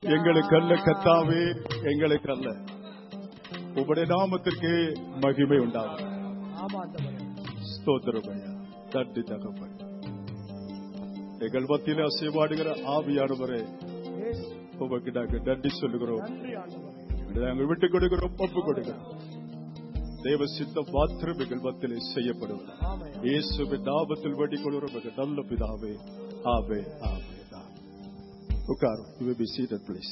எங்களுக்கு அல்ல கத்தாவே எங்களுக்கு அல்ல உங்களுடைய நாமத்திற்கு மகிமை உண்டாகும் ஆமா ஆண்டவரே ஸ்தோத்திரம் ஐயா நன்றி தகப்பன் எங்கள் மத்தியில் அசைவாடுகிற ஆவியானவரே இயேசு உமக்கு நாங்கள் நன்றி சொல்லுகிறோம் நன்றி ஆண்டவரே இதை நாங்கள் விட்டுக் கொடுக்கிறோம் ஒப்பு கொடுக்கிறோம் தேவ சித்தம் மாத்திரம் எங்கள் மத்தியிலே செய்யப்படுவது ஆமென் இயேசுவின் நாமத்தில் வேண்டிக் கொள்கிறோம் எங்கள் நல்ல பிதாவே ஆவே ஆவே உட்கார் you will be seated please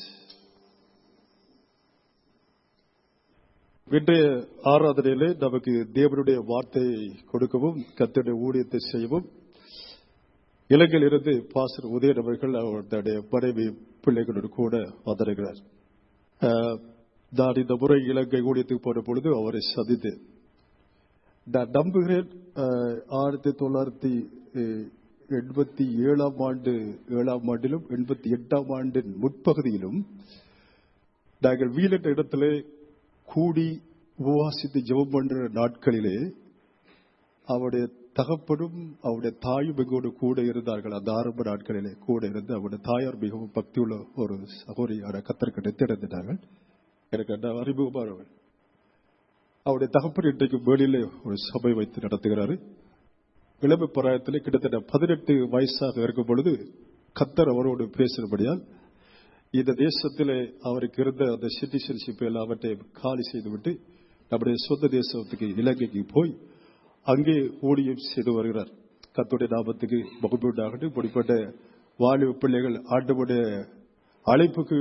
இன்றைய ஆராதனையிலே நமக்கு தேவனுடைய வார்த்தையை கொடுக்கவும் கத்தருடைய ஊழியத்தை செய்யவும் இலங்கையில் இருந்து பாசர் உதயன் அவர்கள் அவருடைய மனைவி பிள்ளைகளோடு கூட வந்திருக்கிறார் அஹ், நான் இந்த முறை இலங்கை ஊழியத்துக்கு போன பொழுது அவரை சந்தித்தேன் நான் நம்புகிறேன் அஹ், ஆயிரத்தி தொள்ளாயிரத்தி அஹ், எண்பத்தி ஏழாம் ஆண்டு ஏழாம் ஆண்டிலும் எண்பத்தி எட்டாம் ஆண்டின் முற்பகுதியிலும் நாங்கள் வீலட்ட இடத்திலே கூடி உபவாசித்து ஜெபம் பண்ற நாட்களிலே அவருடைய தகப்பனும் அவருடைய தாயும் எங்கோடு கூட இருந்தார்கள் அந்த ஆரம்ப நாட்களிலே கூட இருந்து அவருடைய தாயார் மிகவும் பக்தியுள்ள ஒரு சகோதரியான கத்தர்கிட்ட திறந்துட்டார்கள் எனக்கு அந்த அறிமுகமானவர்கள் அவருடைய தகப்பன் இன்றைக்கு வெளியிலே ஒரு சபை வைத்து நடத்துகிறாரு இளமை பிராயத்திலே கிட்டத்தட்ட பதினெட்டு வயசாக இருக்கும் பொழுது கத்தர் அவரோடு பேசுகிறபடியால் இந்த தேசத்திலே அவருக்கு இருந்த அந்த சிட்டிசன்ஷிப் எல்லாவற்றையும் காலி செய்துவிட்டு நம்முடைய சொந்த தேசத்துக்கு இலங்கைக்கு போய் அங்கே ஊழியம் செய்து வருகிறார் கத்துடைய நாமத்துக்கு மகிழ்வுண்டாகட்டும் இப்படிப்பட்ட வாலிப பிள்ளைகள் ஆண்டவுடைய அழைப்புக்கு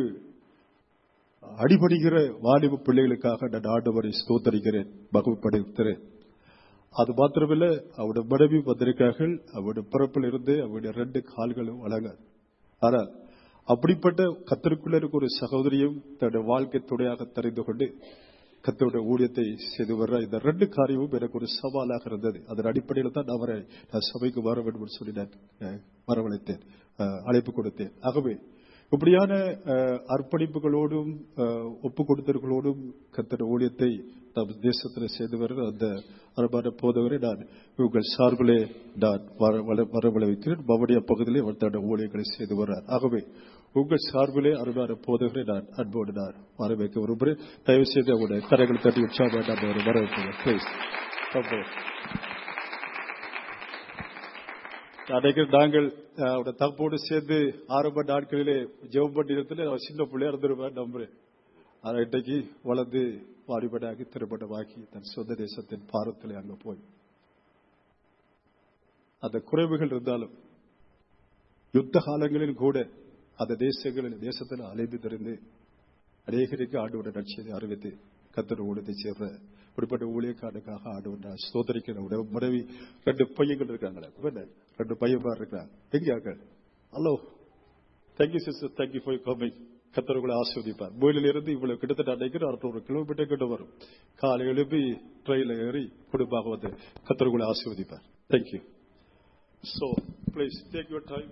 அடிபடுகிற வாலிப பிள்ளைகளுக்காக நான் ஆண்டவரை ஸ்தோத்தரிக்கிறேன் மகிழ்ப்படுத்துகிறேன் அது மாத்திரமில்ல அவருடைய மனைவி வந்திருக்கார்கள் அவருடைய பிறப்பில் இருந்து அவருடைய ரெண்டு கால்களும் வழங்காது ஆனால் அப்படிப்பட்ட கத்தருக்குள்ள இருக்க ஒரு சகோதரியும் தன்னுடைய வாழ்க்கை துணையாக தெரிந்து கொண்டு கத்தருடைய ஊழியத்தை செய்து வர்ற இந்த ரெண்டு காரியமும் எனக்கு ஒரு சவாலாக இருந்தது அதன் அடிப்படையில் தான் அவரை நான் சபைக்கு வர வேண்டும் என்று சொல்லி நான் அஹ், வரவழைத்தேன் அஹ், அழைப்பு கொடுத்தேன் ஆகவே இப்படியான அஹ், அர்ப்பணிப்புகளோடும் அஹ், ஒப்பு கொடுத்தவர்களோடும் கத்தர் ஊழியத்தை நம் தேசத்தில் செய்து வருகிற அந்த அருமான போதவரை நான் உங்கள் சார்பிலே நான் வர- வர- வரவழைக்கிறேன் பவடியா பகுதியிலே அவர் தன்னுடைய ஊழியர்களை செய்து வர்றார் ஆகவே உங்கள் சார்பிலே அருமையான போதகரை நான் அன்போடு நான் வரவேற்க விரும்புகிறேன் தயவு செய்து அவருடைய கரைகளை தட்டி உற்சாக நான் அவரை வரவேற்கிறேன் Please. Come forward. அன்றைக்கு நாங்கள் அஹ், அவருடைய தகப்போடு சேர்ந்து ஆரம்ப நாட்களிலே ஜெபம் பண்ணி இடத்துல அவர் சின்ன பிள்ளையா இருந்திருப்பார் நம்புறேன் ஆனால் இன்றைக்கு வளர்ந்து வாலிபனாகி திருமணமாகி தன் சொந்த தேசத்தின் பாரத்திலே அங்க போய் அந்த குறைவுகள் இருந்தாலும் யுத்த காலங்களில் கூட அந்த தேசங்களில் தேசத்தில் அலைந்து திறந்து அநேகருக்கு ஆண்டோட நட்சியத்தை அறிவித்து கத்தர் ஊழியத்தை சேர்ற இப்படிப்பட்ட ஊழியக்காரனுக்காக ஆண்டவர் நான் ஸ்தோத்தரிக்கிற உடைய மனைவி ரெண்டு பையன்கள் இருக்காங்களே என்ன? ரெண்டு பையன்மார் இருக்கிறாங்க எங்க hello thank you sister thank you for coming கத்தர்களை ஆஸ்வதிப்பார் கோயிலில் இருந்து இவ்வளவு கிட்டத்தட்ட அன்னைக்கு அறுநூறு கிலோமீட்டர் கிட்ட வரும் காலை எழுப்பி ட்ரெயினில் ஏறி குடும்பமாக வந்து கத்தர்களை ஆஸ்வதிப்பார் thank you so please take your time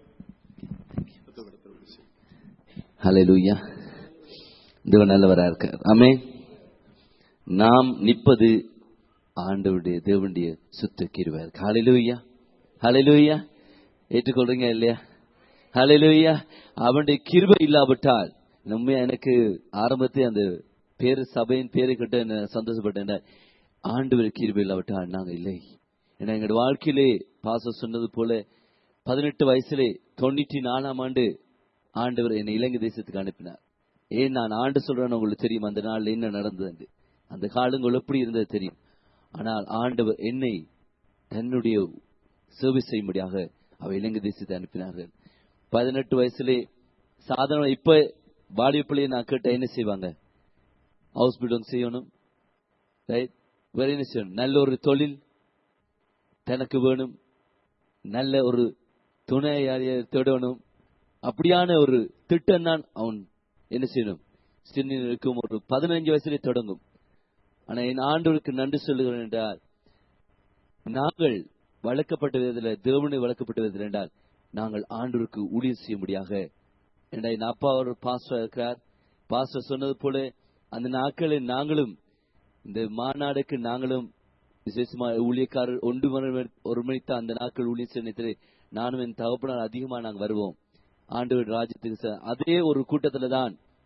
hallelujah தேவன் நல்லவரா இருக்கார் ஆமே நாம் நிற்பது ஆண்டவருடைய தேவனுடைய சுத்த கிருவார் ஹalleluya ஹalleluya ஏற்றுக்கொள்றீங்க இல்லையா ஹalleluya அவனுடைய கிருபை இல்லாவிட்டால் உண்மையா எனக்கு ஆரம்பத்தில் அந்த பேரு சபையின் பேரை கிட்ட என்ன சந்தோஷப்பட்டேன் ஆண்டவர் கிருபை இல்லாவிட்டால் நாங்க இல்லை ஏன்னா எங்களோட வாழ்க்கையிலே பாச சொன்னது போல பதினெட்டு வயசுலே தொண்ணூற்றி நாலாம் ஆண்டு ஆண்டவர் என்னை இலங்கை தேசத்துக்கு அனுப்பினார் ஏன் நான் ஆண்டு சொல்றேன்னு உங்களுக்கு தெரியும் அந்த நாள்ல என்ன நடந்தது அந்த காலங்கள் எப்படி இருந்தது தெரியும் ஆனால் ஆண்டவர் என்னை தன்னுடைய சர்வீஸ் செய்யும்படியாக அவர் இலங்கை தேசத்தை அனுப்பினார்கள் பதினெட்டு வயசுலே சாதாரண இப்ப வாலிப பிள்ளையை நான் கேட்ட என்ன செய்வாங்க ஹவுஸ் பில்டிங் செய்யணும் ரைட் வேற என்ன செய்யணும் நல்ல ஒரு தொழில் தனக்கு வேணும் நல்ல ஒரு துணையாளியை தேடணும் அப்படியான ஒரு திட்டம் தான் அவன் என்ன செய்யணும் சின்ன இருக்கும் ஒரு பதினஞ்சு வயசுல தொடங்கும் ஆனா என் ஆண்டவருக்கு நன்றி சொல்லுகிறேன் என்றால் நாங்கள் வளர்க்கப்பட்ட விதத்தில் தேவனை வளர்க்கப்பட்ட விதத்தில் என்றால் நாங்கள் ஆண்டவருக்கு ஊழியம் செய்யும்படியாக என்ற என் அப்பா ஒரு பாஸ்டர் இருக்கிறார் பாஸ்டர் சொன்னது போல அந்த நாட்களில் நாங்களும் இந்த மாநாடுக்கு நாங்களும் விசேஷமா ஊழியக்காரர் ஒன்று மணி ஒருமணித்த அந்த நாட்கள் ஊழிய செய்யத்தில் நானும் என் தகப்பனார் அதிகமா நாங்கள் வருவோம் ஆண்டவர் ராஜ்யத்துக்கு செ- அதே ஒரு கூட்டத்துல தான்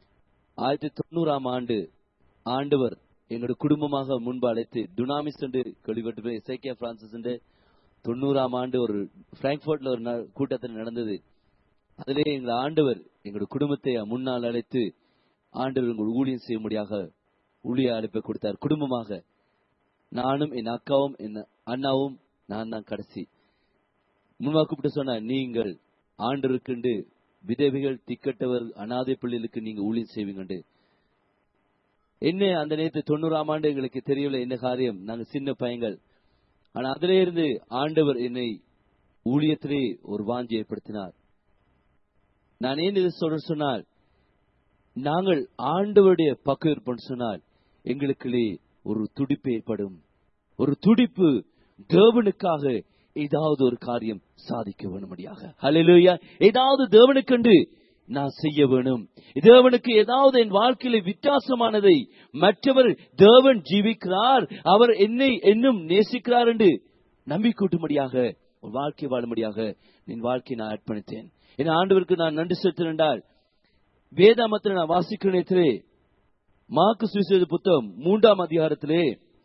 ஆயிரத்தி தொண்ணூறாம் ஆண்டு ஆண்டவர் எங்களோட குடும்பமாக முன்பு அழைத்து டுனாமிஸ் என்று கேள்விப்பட்டு இசைக்கியா பிரான்சிஸ் என்று தொண்ணூறாம் ஆண்டு ஒரு பிராங்க்பர்ட்ல ஒரு நா- கூட்டத்தில் நடந்தது அதிலே எங்கள் ஆண்டவர் எங்களோட குடும்பத்தை முன்னால் அழைத்து ஆண்டவர் எங்கள் ஊழியம் செய்யும்படியாக ஊழிய அழைப்பை கொடுத்தார் குடும்பமாக நானும் என் அக்காவும் என் அண்ணாவும் நான் தான் கடைசி முன்வா கூப்பிட்டு சொன்ன நீங்கள் ஆண்டருக்குண்டு விதவைகள் திக்கட்டவர் அனாதை பிள்ளைகளுக்கு நீங்க ஊழியம் செய்வீங்கண்டு என்ன அந்த நேரத்து தொண்ணூறாம் ஆண்டு எங்களுக்கு தெரியல என்ன காரியம் நாங்க சின்ன பையங்கள் ஆனா அதிலே இருந்து ஆண்டவர் என்னை ஊழியத்திலே ஒரு வாஞ்சி ஏற்படுத்தினார் நான் ஏன் இது சொல்ற சொன்னால் நாங்கள் ஆண்டவருடைய பக்கம் இருப்போம் சொன்னால் எங்களுக்குள்ளே ஒரு துடிப்பு ஏற்படும் ஒரு துடிப்பு தேவனுக்காக ஏதாவது ஒரு காரியம் சாதிக்க வேணும்படியாக ஹalleluya ஏதாவது தேவனுக்கென்று நான் செய்ய வேணும் தேவனுக்கு ஏதாவது என் வாழ்க்கையில வித்தியாசமானதை மற்றவர் தேவன் ஜீவிக்கிறார் அவர் என்னை என்னும் நேசிக்கிறார் என்று நம்பிக்கூட்டும்படியாக ஒரு வாழ்க்கை வாழும்படியாக என் வாழ்க்கையை நான் அர்ப்பணித்தேன் என் ஆண்டவருக்கு நான் நன்றி செலுத்தினால் வேதாமத்தில் நான் வாசிக்கிற நேரத்திலே மார்க்கு சுவிசேஷ புத்தகம் மூன்றாம் அதிகாரத்திலே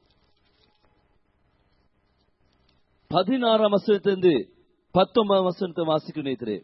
பதினாறாம் வசனத்திலிருந்து பத்தொன்பதாம் வசனத்தை வாசிக்கிற நேரத்திலே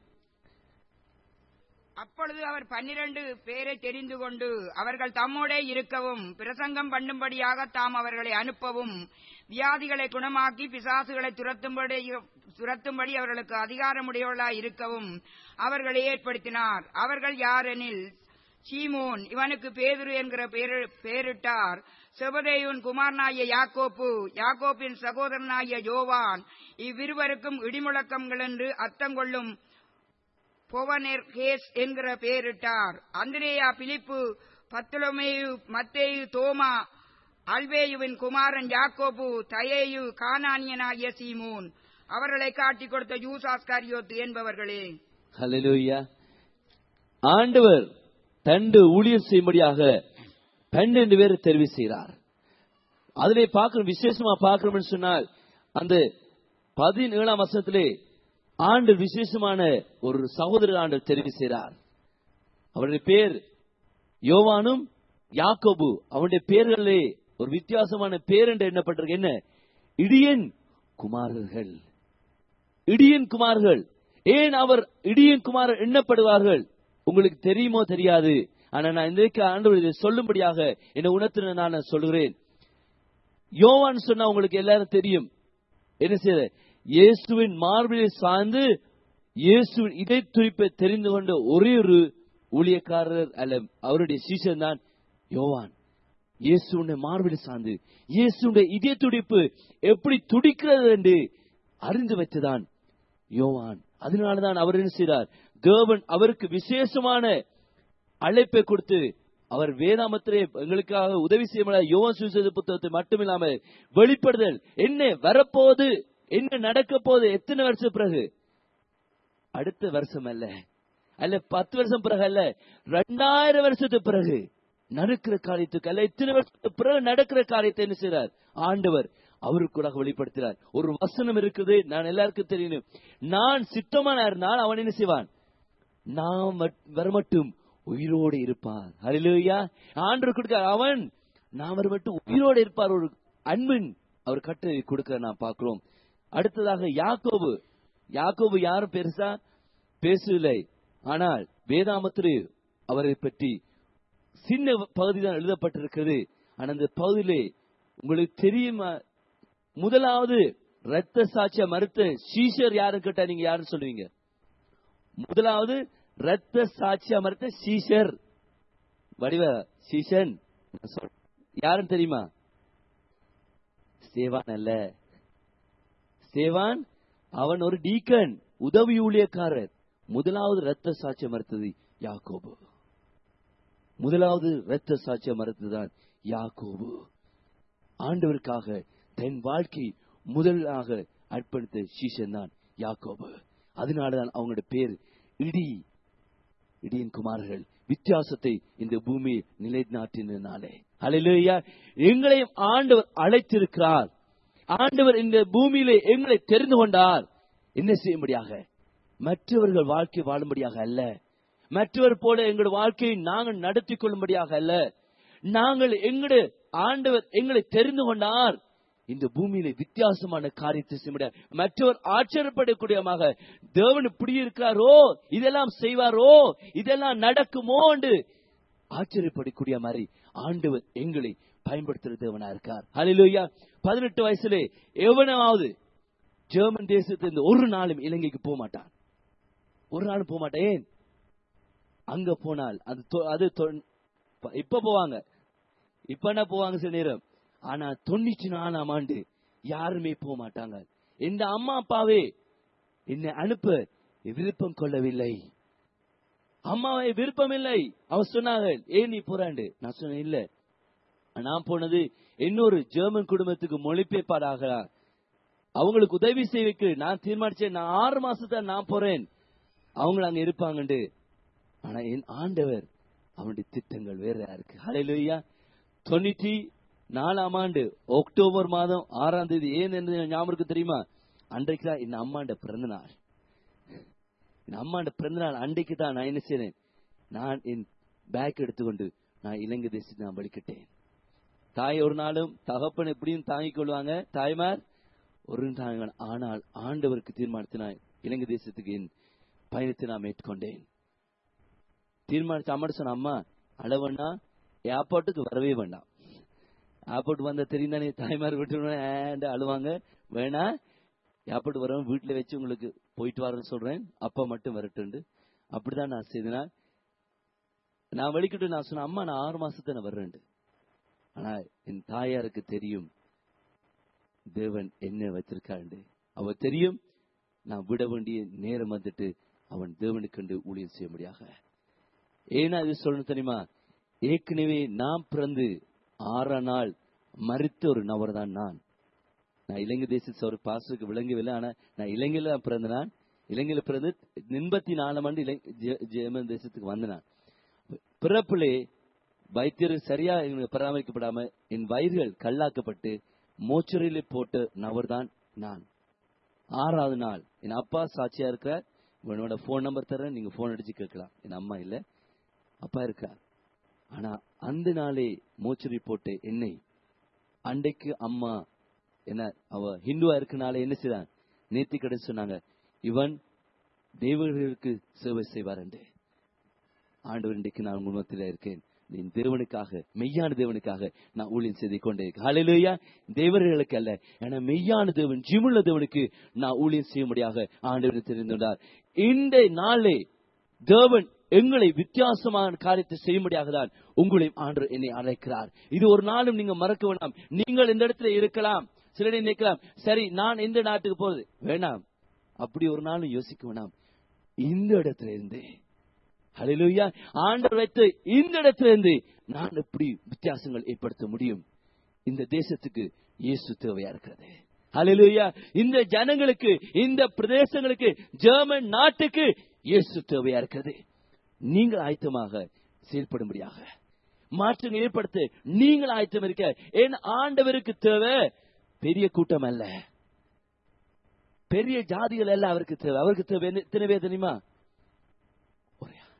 அப்பொழுது அவர் பன்னிரண்டு பேரை தெரிந்து கொண்டு அவர்கள் தம்மோடே இருக்கவும் பிரசங்கம் பண்ணும்படியாக தாம் அவர்களை அனுப்பவும் வியாதிகளை குணமாக்கி பிசாசுகளை துரத்தும்படி துரத்தும்படி அவர்களுக்கு அதிகாரமுடையவர்களாய் இருக்கவும் அவர்களை ஏற்படுத்தினார் அவர்கள் யாரெனில் சீமோன் இவனுக்கு பேதுரு என்கிற பெயரு- பெயரிட்டார் செபதேயுன் குமாரனாகிய யாக்கோப்பு யாக்கோப்பின் சகோதரனாகிய யோவான் இவ்விருவருக்கும் இடிமுழக்கங்கள் என்று அர்த்தம் கொள்ளும் பொவனெர்கேஸ் என்கிற பெயரிட்டார் அந்திரேயா பிலிப்பு பத்துலமேயு மத்தேயு தோமா அல்வேயுவின் குமாரன் யாக்கோபு தயேயு கானானியனாகிய சீமோன் அவர்களை காட்டிக் கொடுத்த யூசாஸ்காரியோத்து என்பவர்களே ஹalleluya ஆண்டவர் தண்டு ஊழியம் செய்யும்படியாக பன்னெண்டு பேர் தெரிவு செய்கிறார் அதிலே பார்க்கணும் விசேஷமா பார்க்கணும்னு சொன்னால் அந்த பதினேழாம் வருஷத்திலே ஆண்டு விசேஷமான ஒரு சகோதரர் ஆண்டு தெரிவு செய்கிறார் அவருடைய பேர் யோவானும் யாக்கோபு அவனுடைய பேர்களிலே ஒரு வித்தியாசமான பேர் என்று எண்ணப்பட்டிருக்கு என்ன இடியன் குமாரர்கள் இடியன் குமார்கள் ஏன் அவர் இடியன் குமாரர் எண்ணப்படுவார்கள் உங்களுக்கு தெரியுமோ தெரியாது ஆனா நான் இன்றைக்கு ஆண்டவர் இதை சொல்லும்படியாக என்னை உணர்த்தின நான் சொல்கிறேன் யோவான் சொன்னா உங்களுக்கு எல்லாரும் தெரியும் என்ன செய்ய இயேசுவின் மார்பிலை சார்ந்து இயேசுவின் இடை துடிப்பை தெரிந்து கொண்ட ஒரே ஒரு ஊழியக்காரர் அல்ல அவருடைய சீசன் தான் யோவான் இயேசுடைய மார்பிலை சார்ந்து இயேசுடைய இதய துடிப்பு எப்படி துடிக்கிறது என்று அறிந்து வைத்ததான் யோவான் அதனாலதான் அவர் என்ன செய்தார் தேவன் அவருக்கு விசேஷமான அழைப்பை கொடுத்து அவர் வேதாமத்திலே எங்களுக்காக உதவி செய்ய யோவான் சுவிசேஷ புத்தகத்தை மட்டுமில்லாம வெளிப்படுதல் என்ன வரப்போகுது என்ன நடக்க போகுது எத்தனை வருஷம் பிறகு அடுத்த வருஷம் அல்ல அல்ல பத்து வருஷம் பிறகு அல்ல ரெண்டாயிரம் வருஷத்துக்கு பிறகு நடக்கிற காரியத்துக்கு அல்ல இத்தனை வருஷத்துக்கு பிறகு நடக்கிற காரியத்தை என்ன செய்றார் ஆண்டவர் அவருக்கு கூட வெளிப்படுத்துறார் ஒரு வசனம் இருக்குது நான் எல்லாருக்கும் தெரியணும் நான் சித்தமான இருந்தால் அவன் என்ன செய்வான் நாம் மட்- வரமட்டும் உயிரோடு இருப்பார் ஹalleluya ஆண்டவர் கொடுக்க அவன் நாம் வரமட்டும் உயிரோடு இருப்பார் ஒரு அன்பின் அவர் கட்டளை கொடுக்க நான் பார்க்கிறோம் அடுத்ததாக யாக்கோபு யாக்கோபு யாரும் பெருசா பேசவில்லை ஆனால் வேதாமத்திலே அவரை பற்றி சின்ன பகுதி தான் எழுதப்பட்டிருக்கிறது ஆனா அந்த பகுதியிலே உங்களுக்கு தெரியுமா முதலாவது ரத்த சாட்சிய மறுத்த சீஷர் யாருன்னு கேட்டா நீங்க யாருன்னு சொல்லுவீங்க முதலாவது ரத்த சாட்சியா மறுத்த சீஷர் வடிவ சீஷன் நான் சொல்- யாருன்னு தெரியுமா சேவான் அல்ல சேவான் அவன் ஒரு டீக்கன் உதவி ஊழியக்காரர் முதலாவது ரத்த சாட்சியம் மறுத்தது யாக்கோபு முதலாவது ரத்த சாட்சியம் மறுத்ததுதான் யாக்கோபு ஆண்டவருக்காக தன் வாழ்க்கை முதலாக அர்ப்பணித்த சீசன் தான் யாக்கோபு அதனாலதான் அவங்களோட பேர் இடி இடியின் குமார்கள் வித்தியாசத்தை இந்த பூமி நிலைநாட்டினாலே அல்லேலூயா எங்களையும் ஆண்டவர் அழைத்திருக்கிறார் ஆண்டவர் இந்த பூமியிலே எங்களை தெரிந்து கொண்டார் என்ன செய்யும்படியாக மற்றவர்கள் வாழ்க்கை வாழும்படியாக அல்ல மற்றவர் போல எங்கள் வாழ்க்கையை நாங்கள் நடத்தி கொள்ளும்படியாக அல்ல நாங்கள் எங்களுடைய ஆண்டவர் எங்களை தெரிந்து கொண்டார் இந்த பூமியில வித்தியாசமான காரியத்தை செய்ய முடியாது மற்றவர் ஆச்சரியப்படக்கூடியமாக தேவன் இப்படி இருக்கிறாரோ இதெல்லாம் செய்வாரோ இதெல்லாம் நடக்குமோ என்று ஆச்சரியப்படக்கூடிய மாதிரி ஆண்டவர் எங்களை பயன்படுத்துற தேவனா இருக்கார் ஹalleluya பதினெட்டு வயசுல எவனாவது ஜெர்மன் தேசத்திலிருந்து ஒரு நாளும் இலங்கைக்கு போக மாட்டான் ஒரு நாளும் போக மாட்டான் ஏன் அங்க போனால் அது தொ- அது தொ- ப- இப்ப போவாங்க இப்ப என்ன போவாங்க சில நேரம் ஆனா தொண்ணூற்றி நாலாம் ஆண்டு யாருமே போக மாட்டாங்க இந்த அம்மா அப்பாவே என்னை அனுப்ப விருப்பம் கொள்ளவில்லை அம்மாவை விருப்பம் இல்லை அவன் சொன்னாங்க ஏன் நீ போறாண்டு நான் சொன்னேன் இல்ல நான் போனது இன்னொரு ஜெர்மன் குடும்பத்துக்கு மொழிபெயர்ப்பாடாக அவங்களுக்கு உதவி செய்வதற்கு நான் தீர்மானிச்சேன் நான் ஆறு மாசத்துல நான் போறேன் அவங்க அங்க இருப்பாங்கண்டு ஆனா என் ஆண்டவர் அவனுடைய திட்டங்கள் வேற இருக்கு ஹalleluya தொண்ணூற்றி நாலாம் ஆண்டு அக்டோபர் மாதம் ஆறாம் தேதி ஏன் என்று ஞாபகம் இருக்கு தெரியுமா அன்றைக்கு தான் என் அம்மாண்ட பிறந்த நாள் என் அம்மாண்ட பிறந்த நாள் அன்றைக்கு தான் நான் என்ன செய்றேன் நான் என் பேக் எடுத்துக்கொண்டு நான் இலங்கை தேசத்துக்கு நான் வலிக்கிட்டேன் தாய் ஒரு நாளும் தகப்பன் எப்படியும் தாங்கிக் கொள்வாங்க தாய்மார் ஒரு தாங்க ஆனால் ஆண்டவருக்கு தீர்மானித்து நான் இலங்கை தேசத்துக்கு என் பயணத்தை நான் மேற்கொண்டேன் தீர்மானிச்சு அம்மா சொன்ன அம்மா அளவண்ணா ஏர்போர்ட்டுக்கு வரவே வேண்டாம் ஏர்போர்ட் வந்தா தெரியும் தானே தாய்மார் விட்டு அழுவாங்க வேணா ஏர்போர்ட் வரவன் வீட்டுல வச்சு உங்களுக்கு போயிட்டு வரேன்னு சொல்றேன் அப்பா மட்டும் வரட்டுண்டு அப்படிதான் நான் செய்தனா நான் வெளிக்கிட்டு நான் சொன்னேன் அம்மா நான் ஆறு மாசத்துல நான் வர்றேன் ஆனா என் தாயாருக்கு தெரியும் தேவன் என்ன வச்சிருக்காண்டு அவ தெரியும் நான் விட வேண்டிய நேரம் வந்துட்டு அவன் தேவனுக்கண்டு ஊழியம் செய்ய முடியாக ஏன்னா இது சொல்லணும் தெரியுமா ஏற்கனவே நான் பிறந்து ஆறாம் நாள் மறித்த ஒரு நபர் தான் நான் நான் இலங்கை தேசத்து ஒரு பாசுக்கு விளங்கவில்லை ஆனா நான் இலங்கையில தான் பிறந்த நான் இலங்கையில பிறந்து எண்பத்தி நாலாம் ஆண்டு இலங்கை ஜெ- ஜெர்மன் தேசத்துக்கு வந்த நான் பிறப்பிலே வைத்தியர் சரியா எங்களுக்கு பராமரிக்கப்படாம என் வயிறுகள் கல்லாக்கப்பட்டு மோச்சரியில போட்ட நபர் தான் நான் ஆறாவது நாள் என் அப்பா சாட்சியா இருக்கிறார் உன்னோட போன் நம்பர் தரேன் நீங்க போன் அடிச்சு கேட்கலாம் என் அம்மா இல்ல அப்பா இருக்கார் ஆனா அந்த நாளே மோச்சரி போட்ட என்னை அன்றைக்கு அம்மா என்ன அவ ஹிந்துவா இருக்கனால என்ன செய்தான் நேத்தி கடன் சொன்னாங்க இவன் தேவர்களுக்கு சேவை செய்வார் என்று ஆண்டவர் இன்றைக்கு நான் குடும்பத்தில் இருக்கேன் நீ தேவனுக்காக மெய்யான தேவனுக்காக நான் ஊழியம் செய்து கொண்டே இருக்கேன் ஹalleluya தேவர்களுக்கு அல்ல என மெய்யான தேவன் ஜீவனுள்ள தேவனுக்கு நான் ஊழியம் செய்யும்படியாக ஆண்டவர் தெரிந்துள்ளார் இந்த நாளே தேவன் எங்களை வித்தியாசமான காரியத்தை செய்யும்படியாக தான் உங்களையும் ஆண்டவர் என்னை அழைக்கிறார் இது ஒரு நாளும் நீங்க மறக்க வேண்டாம் நீங்கள் இந்த இடத்துல இருக்கலாம் சிலரை நிற்கலாம் சரி நான் எந்த நாட்டுக்கு போறது வேணாம் அப்படி ஒரு நாளும் யோசிக்க வேணாம் இந்த இடத்துல இருந்து ஹalleluya ஆண்டவர் வைத்து இந்த இடத்துல இருந்து நான் எப்படி வித்தியாசங்கள் ஏற்படுத்த முடியும் இந்த தேசத்துக்கு இயேசு தேவையா இருக்கிறது ஹalleluya இந்த ஜனங்களுக்கு இந்த பிரதேசங்களுக்கு ஜெர்மன் நாட்டுக்கு இயேசு தேவையா இருக்கிறது நீங்கள் ஆயத்தமாக செயல்படும்படியாக மாற்றங்கள் ஏற்படுத்த நீங்கள் ஆயத்தம் இருக்க என் ஆண்டவருக்கு தேவை பெரிய கூட்டம் அல்ல பெரிய ஜாதிகள் அல்ல அவருக்கு தேவை அவருக்கு தேவை என்ன- எத்தனை பேர் தெரியுமா ஒரே ஆள்.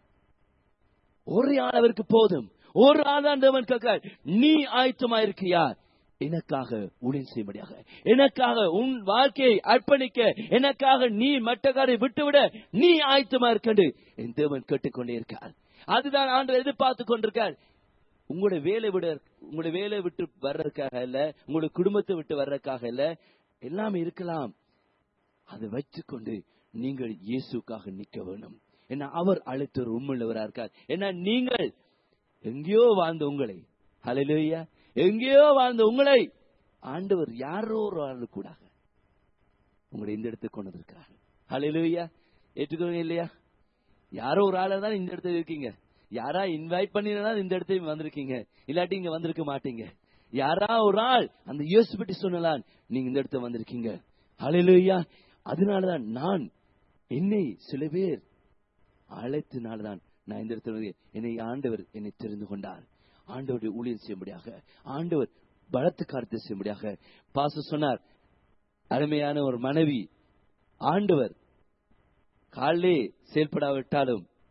ஒரே ஆள் அவருக்கு போதும் ஒரு ஆள் தான் தேவன் கேட்கிறார் நீ ஆயத்தமா இருக்கியா எனக்காக ஊழியம் செய்யும்படியாக எனக்காக உன் வாழ்க்கையை அர்ப்பணிக்க எனக்காக நீ மட்டக்காரை விட்டுவிட நீ ஆயத்தமா இருக்கண்டு என் தேவன் கேட்டுக்கொண்டே இருக்கார் அதுதான் ஆண்டு எதிர்பார்த்து கொண்டிருக்கார் உங்களுடைய வேலை விட உங்களுடைய வேலை விட்டு வர்றதுக்காக இல்ல உங்களுடைய குடும்பத்தை விட்டு வர்றதுக்காக இல்ல எல்லாமே இருக்கலாம் அதை வச்சுக்கொண்டு நீங்கள் இயேசுக்காக நிற்க வேணும் ஏன்னா அவர் அழைத்த ஒரு உண்மையுள்ளவரா இருக்கார் ஏன்னா நீங்கள் எங்கேயோ வாழ்ந்த உங்களை ஹalleluya எங்கேயோ வாழ்ந்த உங்களை ஆண்டவர் யாரோ ஒரு ஆளு கூட உங்களை இந்த இடத்துக்கு கொண்டு வந்திருக்கிறார் ஹalleluya ஏற்றுக்கோங்க இல்லையா யாரோ ஒரு ஆளா தான் இந்த இடத்துல இருக்கீங்க யாரா இன்வைட் பண்ணினா இந்த இடத்துக்கு வந்திருக்கீங்க இல்லாட்டி இங்க வந்திருக்க மாட்டீங்க யாரா ஒரு ஆள் அந்த இயேசு பற்றி சொன்னலாம் நீங்க இந்த இடத்துல வந்திருக்கீங்க ஹalleluya அதனாலதான் நான் என்னை சில பேர் அழைத்தனால்தான் நான் இந்த இடத்துல வந்து என்னை ஆண்டவர் என்னை தெரிந்து கொண்டார் ஆண்டவருடைய ஊழியம் செய்யும்படியாக ஆண்டவர் பலத்து காரியத்தை செய்யும்படியாக பாச சொன்னார் அருமையான ஒரு மனைவி ஆண்டவர் காலிலே செயல்படாவிட்டாலும்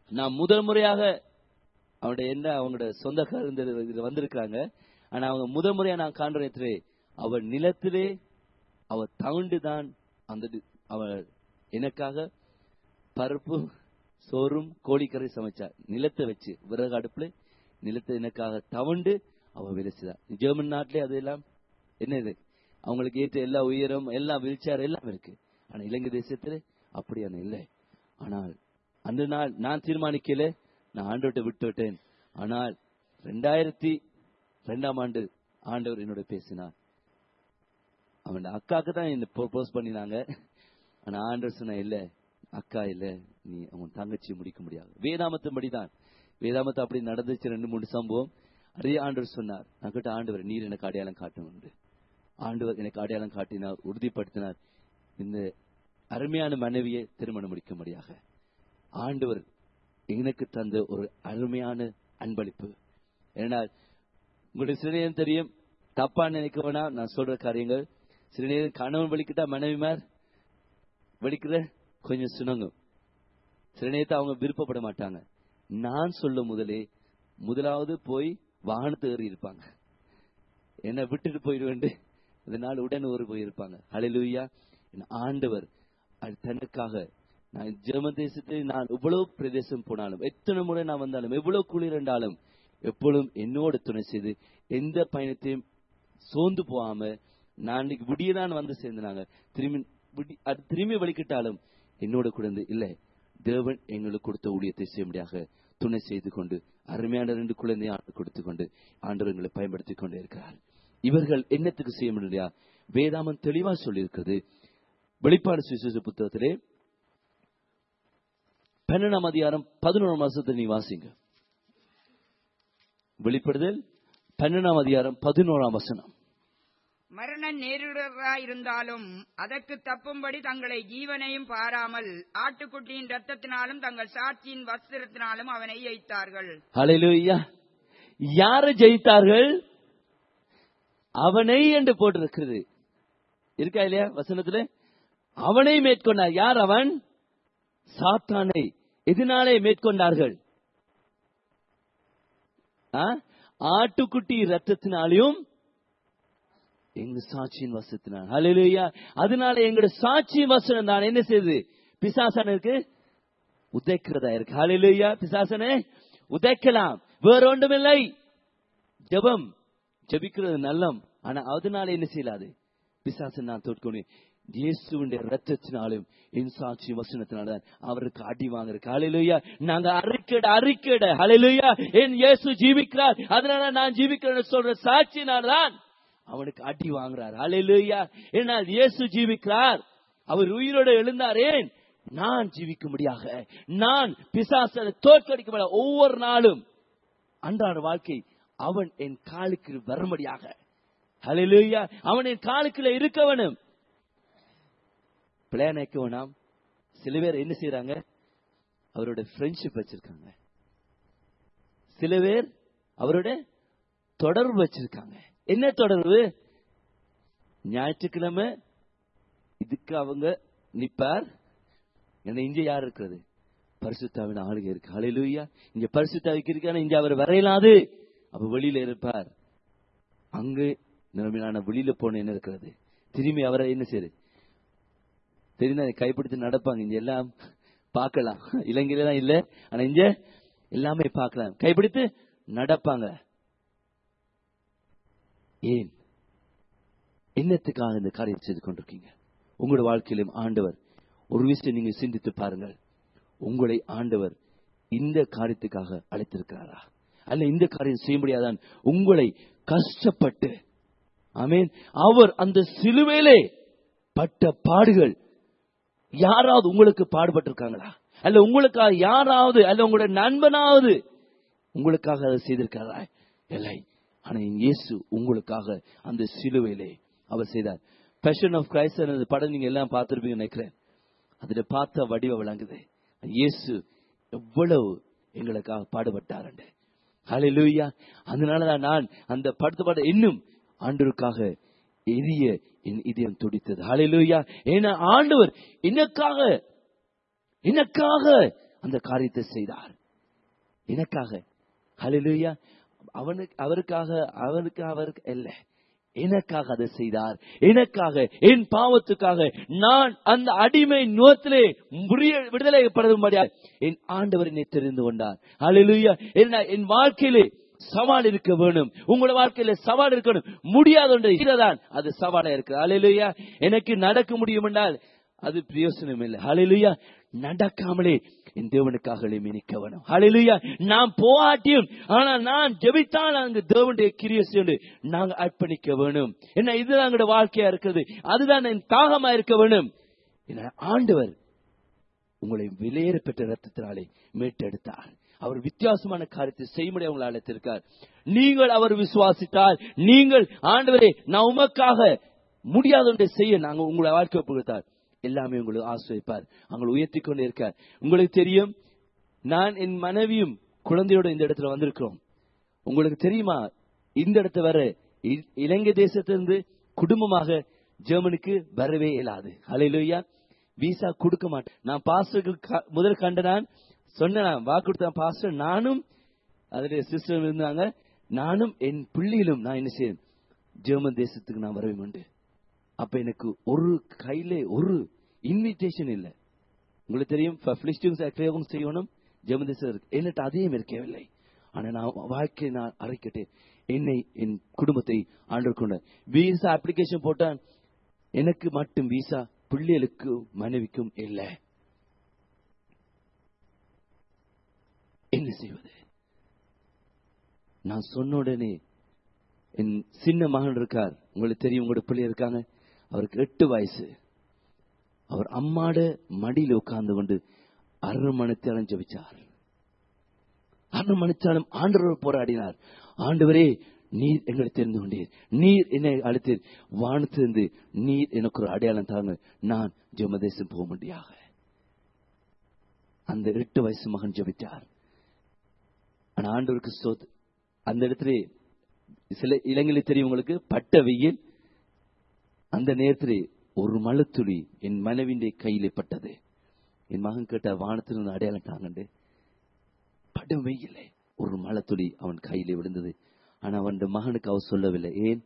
நான் முதல் முறையாக அவனுடைய என்ன அவங்களோட சொந்தக்காரர் இந்த இதுல வந்திருக்காங்க ஆனா அவங்க முதல் முறையா நான் காண்றேன் அவள் நிலத்திலே அவ தவுண்டுதான் அந்த டி- அவ எனக்காக பருப்பு சோறும் கோழிக்கறி சமைச்சா நிலத்தை வச்சு விறகு அடுப்புல நிலத்தை எனக்காக தவண்டு அவ வேலை செய்தா ஜெர்மன் நாட்டிலே அதெல்லாம் என்ன இது அவங்களுக்கு ஏற்ற எல்லா உயரம் எல்லா வீழ்ச்சியார் எல்லாம் இருக்கு ஆனா இலங்கை தேசத்துல அப்படியான இல்லை ஆனால் அந்த நாள் நான் தீர்மானிக்கல நான் ஆண்டவர்கிட்ட விட்டு விட்டேன் ஆனால் ரெண்டாயிரத்தி ரெண்டாம் ஆண்டு ஆண்டவர் என்னோட பேசினார் அவன் அக்காக்கு தான் என்ன ப்ரோபோஸ் பண்ணினாங்க ஆனா ஆண்டவர் சொன்ன இல்ல அக்கா இல்ல நீ அவன் தங்கச்சி முடிக்க முடியாது வேதாமத்தின்படி தான் வேதாமத்து அப்படி நடந்துச்சு ரெண்டு மூணு சம்பவம் அதே ஆண்டவர் சொன்னார் நான் கிட்ட ஆண்டவர் நீர் எனக்கு அடையாளம் காட்டணும் ஆண்டவர் எனக்கு அடையாளம் காட்டினார் உறுதிப்படுத்தினார் இந்த அருமையான மனைவியை திருமணம் முடிக்க முடியாக ஆண்டவர் எனக்கு தந்த ஒரு அருமையான அன்பளிப்பு ஏன்னா உங்களுக்கு சில நேரம் தெரியும் தப்பா நினைக்க வேணாம் நான் சொல்ற காரியங்கள் சில நேரம் கணவன் வலிக்கிட்டா மனைவிமார் வலிக்கிற கொஞ்சம் சுணங்கும் சில நேரத்தை அவங்க விருப்பப்பட மாட்டாங்க நான் சொல்ல முதலே முதலாவது போய் வாகனத்தை ஏறி இருப்பாங்க என்ன விட்டுட்டு போயிடுவேன் அதனால உடனே ஒரு போயிருப்பாங்க ஹalleluya என் ஆண்டவர் அது தனக்காக நான் ஜெர்மன் தேசத்தில் நான் எவ்வளவு பிரதேசம் போனாலும் எத்தனை முறை நான் வந்தாலும் எவ்வளவு குளிர் என்றாலும் எப்பொழுதும் என்னோட துணை செய்து எந்த பயணத்தையும் சோர்ந்து போகாம நான் இன்னைக்கு விடியதான் வந்து சேர்ந்தாங்க திரும்பி விடி- அது திரும்பி வலிக்கிட்டாலும் என்னோட கூட இருந்து இல்ல தேவன் எங்களுக்கு கொடுத்த ஊழியத்தை செய்ய முடியாக துணை செய்து கொண்டு அருமையான ரெண்டு குழந்தையை ஆண்டு கொடுத்து கொண்டு ஆண்டவர் எங்களை பயன்படுத்தி கொண்டே இருக்கிறார் இவர்கள் என்னத்துக்கு செய்ய முடியா வேதாமன் தெளிவா சொல்லியிருக்கிறது வெளிப்பாடு சுவிசேஷ புத்தகத்திலே பன்னெண்டாம் அதிகாரம் பதினோரு மாசத்தை நீ வாசிங்க வெளிப்படுதல் பன்னெண்டாம் அதிகாரம் பதினோராம் வசனம் மரணம் நேரிடுவதாயிருந்தாலும் அதற்கு தப்பும்படி தங்களை ஜீவனையும் பாராமல் ஆட்டுக்குட்டியின் ரத்தத்தினாலும் தங்கள் சாட்சியின் வஸ்திரத்தினாலும் அவனை ஜெயித்தார்கள் ஹalleluya யாரை ஜெயித்தார்கள் அவனை என்று போட்டிருக்கிறது இருக்கா இல்லையா வசனத்துல அவனை மேற்கொண்டார் யார் அவன் சாத்தானை எதனாலே மேற்கொண்டார்கள் ஆ? ஆட்டுக்குட்டி ரத்தத்தினாலையும் எங்க சாட்சியின் வசத்தினால் ஹalleluya அதனால எங்களோட சாட்சியின் வசனம் தான் என்ன செய்யுது பிசாசனுக்கு உதைக்கிறதா இருக்கு ஹalleluya பிசாசனே உதைக்கலாம் வேற ஒன்றுமில்லை ஜெபம் ஜெபிக்கிறது நல்லம் ஆனா அதனால என்ன செய்யலாது பிசாசன் நான் தோற்கொண்டு இயேசுடைய ரத்தத்தினாலும் என் சாட்சி வசனத்தினால அவருக்கு அடி வாங்குறதுக்கு ஹalleluya நாங்க அறிக்கையிட அறிக்கையிட ஹalleluya என் இயேசு ஜீவிக்கிறார் அதனால நான் ஜீவிக்கிறேன்னு சொல்ற சாட்சினால தான் அவனுக்கு அடி வாங்குறார் ஹalleluya ஏனால் இயேசு ஜீவிக்கிறார் அவர் உயிரோடு எழுந்தார் ஏன் நான் ஜீவிக்கும்படியாக நான் பிசாசனை தோற்கடிக்க முடியாது ஒவ்வொரு நாளும் அன்றாட வாழ்க்கை அவன் என் காலுக்கு வரும்படியாக ஹalleluya அவன் என் காலுக்குள்ள இருக்க வேணும் பிளான் வைக்க வேணாம் சில பேர் என்ன செய்யறாங்க அவரோட ஃப்ரெண்ட்ஷிப் வச்சிருக்காங்க சில பேர் அவரோட தொடர்பு வச்சிருக்காங்க என்ன தொடர்பு ஞாயிற்றுக்கிழமை இதுக்கு அவங்க நிப்பார் என்ன இங்க யார் இருக்கிறது பரிசுத்தாவின் ஆளுகை இருக்கு ஹalleluya இங்க பரிசுத்தாவிக்கு இருக்கான இங்க அவர் வரையலாது அப்ப வெளியில இருப்பார் அங்கு நிலைமையான வெளியில போன என்ன இருக்கிறது திரும்பி அவரை என்ன செய்யுது தெரியுதா கைப்பிடிச்சு நடப்பாங்க இங்க எல்லாம் பார்க்கலாம் இலங்கையில தான் இல்ல ஆனா இங்க எல்லாமே பார்க்கலாம் கைப்பிடித்து நடப்பாங்க ஏன் என்னத்துக்காக இந்த காரியம் செய்து கொண்டிருக்கீங்க உங்களோட வாழ்க்கையிலும் ஆண்டவர் ஒரு விஷயம் நீங்க சிந்தித்து பாருங்கள் உங்களை ஆண்டவர் இந்த காரியத்துக்காக அழைத்திருக்கிறாரா அல்ல இந்த காரியம் செய்ய முடியாதான் உங்களை கஷ்டப்பட்டு ஆமென் அவர் அந்த சிலுவையிலே பட்ட பாடுகள் யாராவது உங்களுக்கு பாடுபட்டிருக்காங்களா அல்ல உங்களுக்காக யாராவது அல்ல உங்களுடைய நண்பனாவது உங்களுக்காக அதை செய்திருக்காரா இல்லை ஆனா இயேசு உங்களுக்காக அந்த சிலுவையிலே அவர் செய்தார் பேஷன் ஆஃப் கிரைஸ்ட் அந்த படம் நீங்க எல்லாம் பார்த்திருப்பீங்க நினைக்கிறேன் அதுல பார்த்த வடிவ விளங்குது இயேசு எவ்வளவு எங்களுக்காக பாடுபட்டார் ஹalleluya அதனாலதான் நான் அந்த படத்தை பாட இன்னும் ஆண்டவருக்காக எரிய என் இதயம் துடித்தது ஹalleluya ஏன்னா ஆண்டவர் எனக்காக எனக்காக அந்த காரியத்தை செய்தார் எனக்காக ஹalleluya அவனுக்கு அவருக்காக அவருக்கு அவருக்கு இல்ல எனக்காக அதை செய்தார் எனக்காக என் பாவத்துக்காக நான் அந்த அடிமை நோத்திலே முறிய- விடுதலைப்படும்படியாக என் ஆண்டவர் என்னை தெரிந்து கொண்டார் ஹalleluya என்ன என் வாழ்க்கையிலே சவால் இருக்க வேணும் உங்களோட வாழ்க்கையில சவால் இருக்கணும் முடியாத ஒன்று இருக்கிறதான் அது சவாலா இருக்கு ஹalleluya எனக்கு நடக்க முடியும் என்றால் அது பிரயோசனம் இல்லை ஹalleluya நடக்காமலே என் தேவனுக்காக நிற்க வேணும் ஹalleluya நான் போகாட்டியும் ஆனா நான் ஜெபித்தால் அங்கு தேவனுடைய கிரியை செய்து நாங்க அர்ப்பணிக்க வேணும் என்ன இதுதான் எங்களுடைய வாழ்க்கையா இருக்குது அதுதான் என் தாகமா இருக்க வேணும் என்ன ஆண்டவர் உங்களை விலையேற பெற்ற ரத்தத்தினாலே மீட்டெடுத்தார் அவர் வித்தியாசமான காரியத்தை செய்யும்படி உங்களை அழைத்திருக்கார் நீங்கள் அவர் விசுவாசித்தால் நீங்கள் ஆண்டவரே நான் உமக்காக முடியாத ஒன்றை செய்ய நாங்க உங்களை வாழ்க்கை கொடுத்தார் எல்லாமே உங்களுக்கு ஆசிரியப்பார் அவங்களை உயர்த்தி கொண்டே இருக்கார் உங்களுக்கு தெரியும் நான் என் மனைவியும் குழந்தையோட இந்த இடத்துல வந்திருக்கிறோம் உங்களுக்கு தெரியுமா இந்த இடத்துல வர இ- இலங்கை தேசத்திலிருந்து குடும்பமாக ஜெர்மனிக்கு வரவே இயலாது ஹalleluya விசா கொடுக்க மாட்டேன் நான் பாஸ்டருக்கு முதல் கண்ட நான் சொன்னேன் வாக்கு கொடுத்த பாஸ்டர் நானும் அதில் சிஸ்டர் இருந்தாங்க நானும் என் பிள்ளைகளும் நான் என்ன செய்யணும் ஜெர்மன் தேசத்துக்கு நான் வரவே உண்டு அப்ப எனக்கு ஒரு கையில ஒரு இன்விடேஷன் இல்லை உங்களுக்கு தெரியும் பப்ளிஷிங்ஸ் அக்ரியோகம் செய்யணும் ஜெர்மன் தேசம் இருக்கு என்னட்டு அதையும் இருக்கவில்லை ஆனா நான் வாழ்க்கை நான் அரைக்கட்டேன் என்னை என் குடும்பத்தை ஆண்டு கொண்ட விசா அப்ளிகேஷன் போட்டான் எனக்கு மட்டும் விசா பிள்ளைகளுக்கும் மனைவிக்கும் இல்லை என்ன செய்வது நான் சொன்ன உடனே என் சின்ன மகன் இருக்கார் உங்களுக்கு தெரியும் உங்களோட பிள்ளை இருக்காங்க அவருக்கு எட்டு வயசு அவர் அம்மாட மடியில் உட்கார்ந்து கொண்டு அரை மணித்தாலும் ஜபிச்சார் அரை மணித்தாலும் ஆண்டவர் போராடினார் ஆண்டவரே நீர் எங்களை தெரிந்து கொண்டீர் நீர் என்னை அழைத்தீர் வானத்திலிருந்து நீர் எனக்கு ஒரு அடையாளம் தாங்க நான் ஜெமதேசம் போக முடியாக அந்த எட்டு வயசு மகன் ஜபித்தார் ஆனா ஆண்டவருக்கு ஸ்தோத் அந்த இடத்துல சில இளங்கலை தெரியும் உங்களுக்கு பட்ட வெயில் அந்த நேரத்தில் ஒரு மலத்துளி என் மனைவிന്റെ கையிலே பட்டது என் மகன் கேட்ட வானத்திலிருந்து அடையாளம் தாங்கண்டு படம் வெயிலே ஒரு மலத்துளி அவன் கையிலே விழுந்தது ஆனா அவன் மகனுக்கு அவர் சொல்லவில்லை ஏன்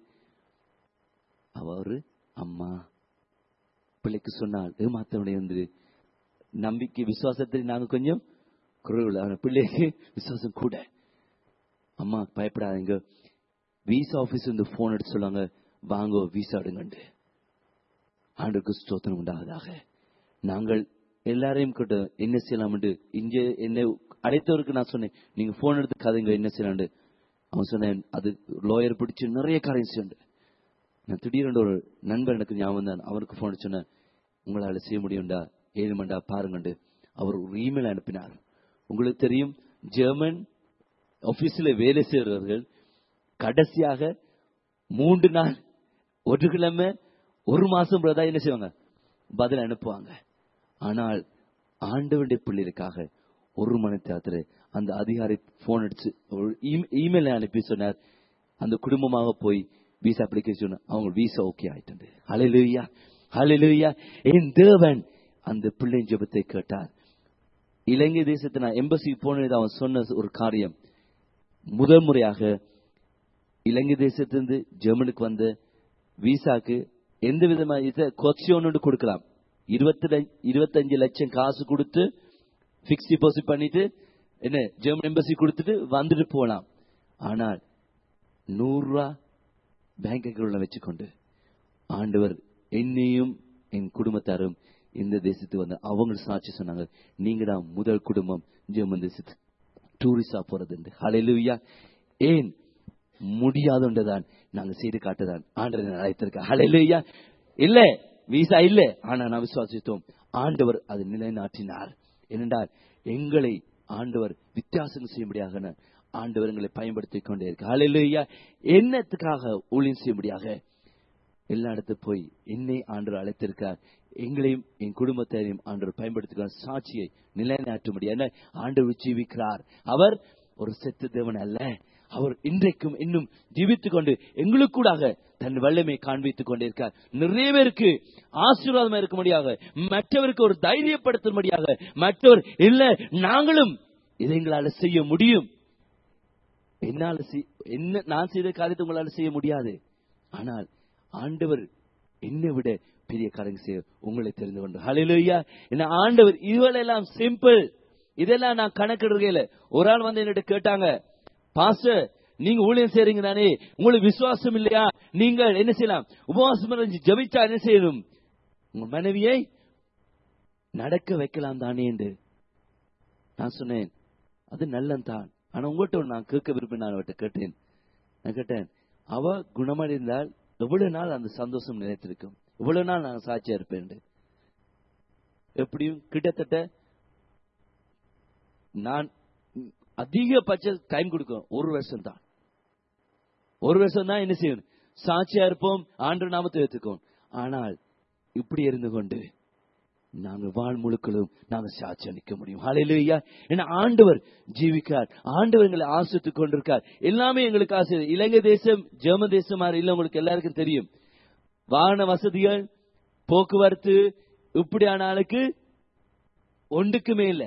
அவர் அம்மா பிள்ளைக்கு சொன்னால் ஏமாத்தவனை வந்து நம்பிக்கை விசுவாசத்தில் நாங்க கொஞ்சம் குறைவுள்ள அவன் பிள்ளைக்கு விசுவாசம் கூட அம்மா பயப்படாதீங்க விசா ஆபீஸ் வந்து போன் எடுத்து சொல்லுவாங்க வாங்கோ விசா எடுங்கண்டு ஆண்டுக்கு ஸ்தோத்திரம் உண்டாவதாக நாங்கள் எல்லாரையும் கிட்ட என்ன செய்யலாம் இங்க என்னை அழைத்தவருக்கு நான் சொன்னேன் நீங்க போன் எடுத்து கதைங்க என்ன செய்யலாண்டு அவன் சொன்னேன் அது லோயர் பிடிச்சு நிறைய காரியம் செய்யுண்டு நான் திடீரென்று ஒரு நண்பர் எனக்கு ஞாபகம் தான் அவருக்கு போன் சொன்னேன் உங்களால செய்ய முடியும்டா ஏழு மண்டா பாருங்கண்டு அவர் ஒரு இமெயில் அனுப்பினார் உங்களுக்கு தெரியும் ஜெர்மன் ஆபீஸ்ல வேலை செய்கிறவர்கள் கடைசியாக மூன்று நாள் ஒரு கிழமை ஒரு மாசம் பிரதா என்ன செய்வாங்க பதில் அனுப்புவாங்க ஆனால் ஆண்டவனுடைய பிள்ளைகளுக்காக ஒரு மணி நேரத்துல அந்த அதிகாரி போன் அடிச்சு ஒரு இமெயில் அனுப்பி சொன்னார் அந்த குடும்பமாக போய் விசா அப்ளிகேஷன் அவங்க விசா ஓகே ஆயிட்டு ஹalleluya ஹalleluya என் தேவன் அந்த பிள்ளையின் ஜெபத்தை கேட்டார் இலங்கை தேசத்தை நான் எம்பசி போனது அவன் சொன்ன ஒரு காரியம் முதல் முறையாக இலங்கை தேசத்திலிருந்து ஜெர்மனுக்கு வந்த விசாக்கு எந்த விதமான கொச்சியோன்னு கொடுக்கலாம் இருபத்தி இருபத்தஞ்சு லட்சம் காசு கொடுத்து பிக்ஸ் டிபாசிட் பண்ணிட்டு என்ன ஜெர்மன் எம்பசி கொடுத்துட்டு வந்துட்டு போலாம் ஆனால் நூறு ரூபா பேங்க் அக்கௌண்ட்ல வச்சுக்கொண்டு ஆண்டவர் என்னையும் என் குடும்பத்தாரும் இந்த தேசத்துக்கு வந்து அவங்க சாட்சி சொன்னாங்க நீங்க தான் முதல் குடும்பம் ஜெர்மன் தேசத்துக்கு டூரிஸ்டா போறது ஹalleluya ஏன் முடியாதுன்றதான் நாங்க செய்து காட்டுதான் ஆண்டவர் அழைத்திருக்க ஹalleluya இல்ல விசா இல்ல ஆனா நான் விசுவாசித்தோம் ஆண்டவர் அது நிலைநாட்டினார் ஏனென்றால் எங்களை ஆண்டவர் வித்தியாசம் செய்யும்படியாக ஆண்டவர் எங்களை பயன்படுத்திக் கொண்டே இருக்கு ஹalleluya என்னத்துக்காக ஊழியம் செய்யும்படியாக எல்லா இடத்து போய் என்னை ஆண்டவர் அழைத்திருக்கார் எங்களையும் என் குடும்பத்தையும் ஆண்டவர் பயன்படுத்துகிறார் சாட்சியை நிலைநாட்டும்படியான ஆண்டவர் ஜீவிக்கிறார் அவர் ஒரு செத்து தேவன் அல்ல அவர் இன்றைக்கும் இன்னும் ஜீவித்துக் கொண்டு எங்களுக்கூடாக தன் வல்லமை காண்பித்துக் கொண்டிருக்கார் நிறைய பேருக்கு ஆசீர்வாதமா இருக்கும்படியாக மற்றவருக்கு ஒரு தைரியப்படுத்தும்படியாக மற்றவர் இல்ல நாங்களும் இதை எங்களால செய்ய முடியும் என்னால செய்- என்ன நான் செய்த காரியத்தை உங்களால செய்ய முடியாது ஆனால் ஆண்டவர் என்னை விட பெரிய காரியம் செய்ய உங்களை தெரிந்து கொண்டு ஹalleluya என்ன ஆண்டவர் இதுவெல்லாம் சிம்பிள் இதெல்லாம் நான் கணக்கிடுறேன் ஒரு ஆள் வந்து என்னிட்ட கேட்டாங்க பாஸ்டர் நீங்க ஊழியம் செய்றீங்க தானே உங்களுக்கு விசுவாசம் இல்லையா நீங்கள் என்ன செய்யலாம் உபவாசம் இருந்து ஜெபிச்சா என்ன செய்யணும் உங்க மனைவியை நடக்க வைக்கலாம் தானே என்று நான் சொன்னேன் அது நல்லந்தான் ஆனா உங்கள்கிட்ட ஒண்ணு நான் கேட்க விரும்பி நான் அவட்ட கேட்டேன் நான் கேட்டேன் அவ குணமடைந்தால் எவ்வளவு நாள் அந்த சந்தோஷம் நிலைத்திருக்கும் எவ்வளவு நாள் நான் சாட்சியா இருப்பேன் எப்படியும் கிட்டத்தட்ட நான் அதிகபட்ச டைம் கொடுக்கும் ஒரு வருஷம் தான் ஒரு வருஷம் தான் என்ன செய்யணும் சாட்சியா இருப்போம் ஆண்டு நாமத்தை ஏத்துக்கும் ஆனால் இப்படி இருந்து கொண்டு நாங்கள் வாழ் முழுக்களும் நாங்கள் சாட்சி அளிக்க முடியும் ஹalleluya ஏன்னா ஆண்டவர் ஜீவிக்கார் ஆண்டவர் எங்களை ஆசித்துக் கொண்டிருக்கார் எல்லாமே எங்களுக்கு ஆசை இலங்கை தேசம் ஜெர்ம தேசம் மாதிரி இல்ல உங்களுக்கு எல்லாருக்கும் தெரியும் வாகன வசதிகள் போக்குவரத்து இப்படியான ஆளுக்கு ஒன்றுக்குமே இல்ல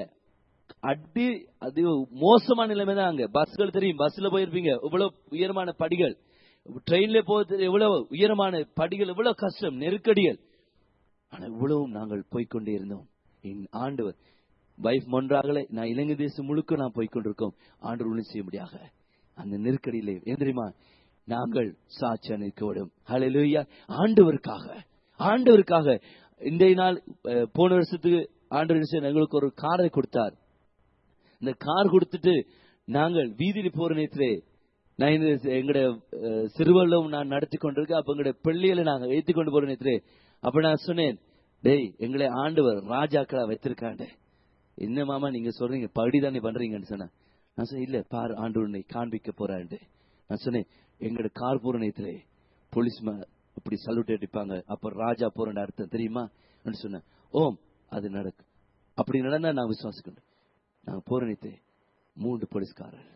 அடி அது மோசமான நிலைமை தான் அங்க பஸ்கள் தெரியும் பஸ்ல போயிருப்பீங்க இவ்வளவு உயரமான படிகள் ட்ரெயின்ல போகிறது எவ்வளவு உயரமான படிகள் எவ்வளவு கஷ்டம் நெருக்கடிகள் ஆனா இவ்வளவும் நாங்கள் போய்க்கொண்டே இருந்தோம் என் ஆண்டவர் வைஃப் மொன்றாகல நான் இலங்கை தேசம் முழுக்க நான் போய்க்கொண்டிருக்கோம் ஆண்டவர் ஒன்றும் செய்ய முடியாக அந்த நெருக்கடியிலே ஏன் தெரியுமா நாங்கள் சாட்சியா நிற்க விடும் ஹalleluya ஆண்டவருக்காக ஆண்டவருக்காக இன்றைய நாள் அஹ், போன வருஷத்துக்கு ஆண்டவர் என்ன செய்தார்? எங்களுக்கு ஒரு காரை கொடுத்தார் இந்த கார் கொடுத்துட்டு நாங்கள் வீதியில போற நேரத்திலே நான் இந்த எங்கட அஹ், சிறுவல்லம் நான் நடத்தி கொண்டிருக்கேன் அப்ப எங்கட பிள்ளைகளை நாங்க ஏத்தி கொண்டு போற நேரத்திலே அப்ப நான் சொன்னேன் டேய் எங்களை ஆண்டவர் ராஜாக்களா வைத்திருக்காண்டே என்ன மாமா நீங்க சொல்றீங்க படி தானே பண்றீங்கன்னு சொன்னேன் நான் சொன்னேன் இல்ல பார் ஆண்டவர் உன்னை காண்பிக்க போறாண்டு நான் சொன்னேன் எங்கட கார் போற நேரத்திலே போலீஸ் இப்படி சல்யூட் அடிப்பாங்க அப்ப ராஜா போறேன் அர்த்தம் தெரியுமா அப்படின்னு சொன்னேன் ஓம் அது நடக்கும் அப்படி நடந்தா நான் விசுவாசிக்கணும் நாங்க போற நேரத்திலே மூன்று போலீஸ்காரர்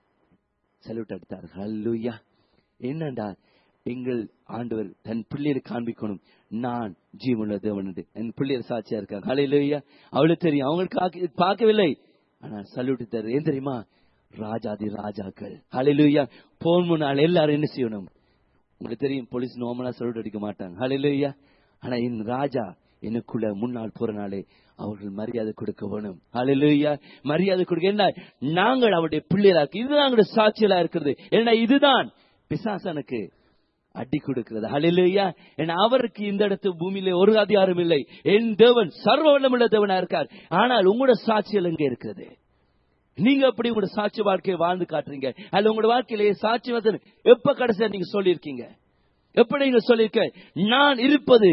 சல்யூட் அடித்தார்கள் ஹல்லுயா என்னண்டா எங்கள் ஆண்டவர் தன் பிள்ளையை காண்பிக்கணும் நான் ஜீவனுள்ள தேவன் என்று. என் பிள்ளையர் சாட்சியா இருக்காங்க ஹalleluya அவளுக்கு தெரியும் அவங்களுக்கு ஆக்க- பார்க்கவில்லை ஆனால் சல்யூட் தர ஏன் தெரியுமா ராஜாதி ராஜாக்கள் ஹalleluya போன் முன்னால் எல்லாரும் என்ன செய்யணும் உங்களுக்கு தெரியும் போலீஸ் நோமலா சல்யூட் அடிக்க மாட்டாங்க ஹalleluya ஆனா என் ராஜா எனக்குள்ள முன்னால் போறனாலே அவர்கள் மரியாதை கொடுக்க வேணும் ஹalleluya மரியாதை கொடுக்க என்ன நாங்கள் அவருடைய பிள்ளைகளாக்கு இதுதான் எங்களுடைய சாட்சியலா இருக்கிறது ஏன்னா இதுதான் பிசாசனுக்கு அடி கொடுக்கிறது ஹalleluya ஏன்னா அவருக்கு இந்த இடத்து பூமியிலே ஒரு அதிகாரம் இல்லை என் தேவன் சர்வ வல்லமுள்ள தேவனா இருக்கார் ஆனால் உங்களோட சாட்சியல் எங்க இருக்கிறது நீங்க எப்படி உங்களோட சாட்சி வாழ்க்கையை வாழ்ந்து காட்டுறீங்க அல்ல உங்களோட வாழ்க்கையிலேயே சாட்சி வசனம் எப்ப கடைசியா நீங்க சொல்லியிருக்கீங்க எப்படி நீங்க சொல்லியிருக்க நான் இருப்பது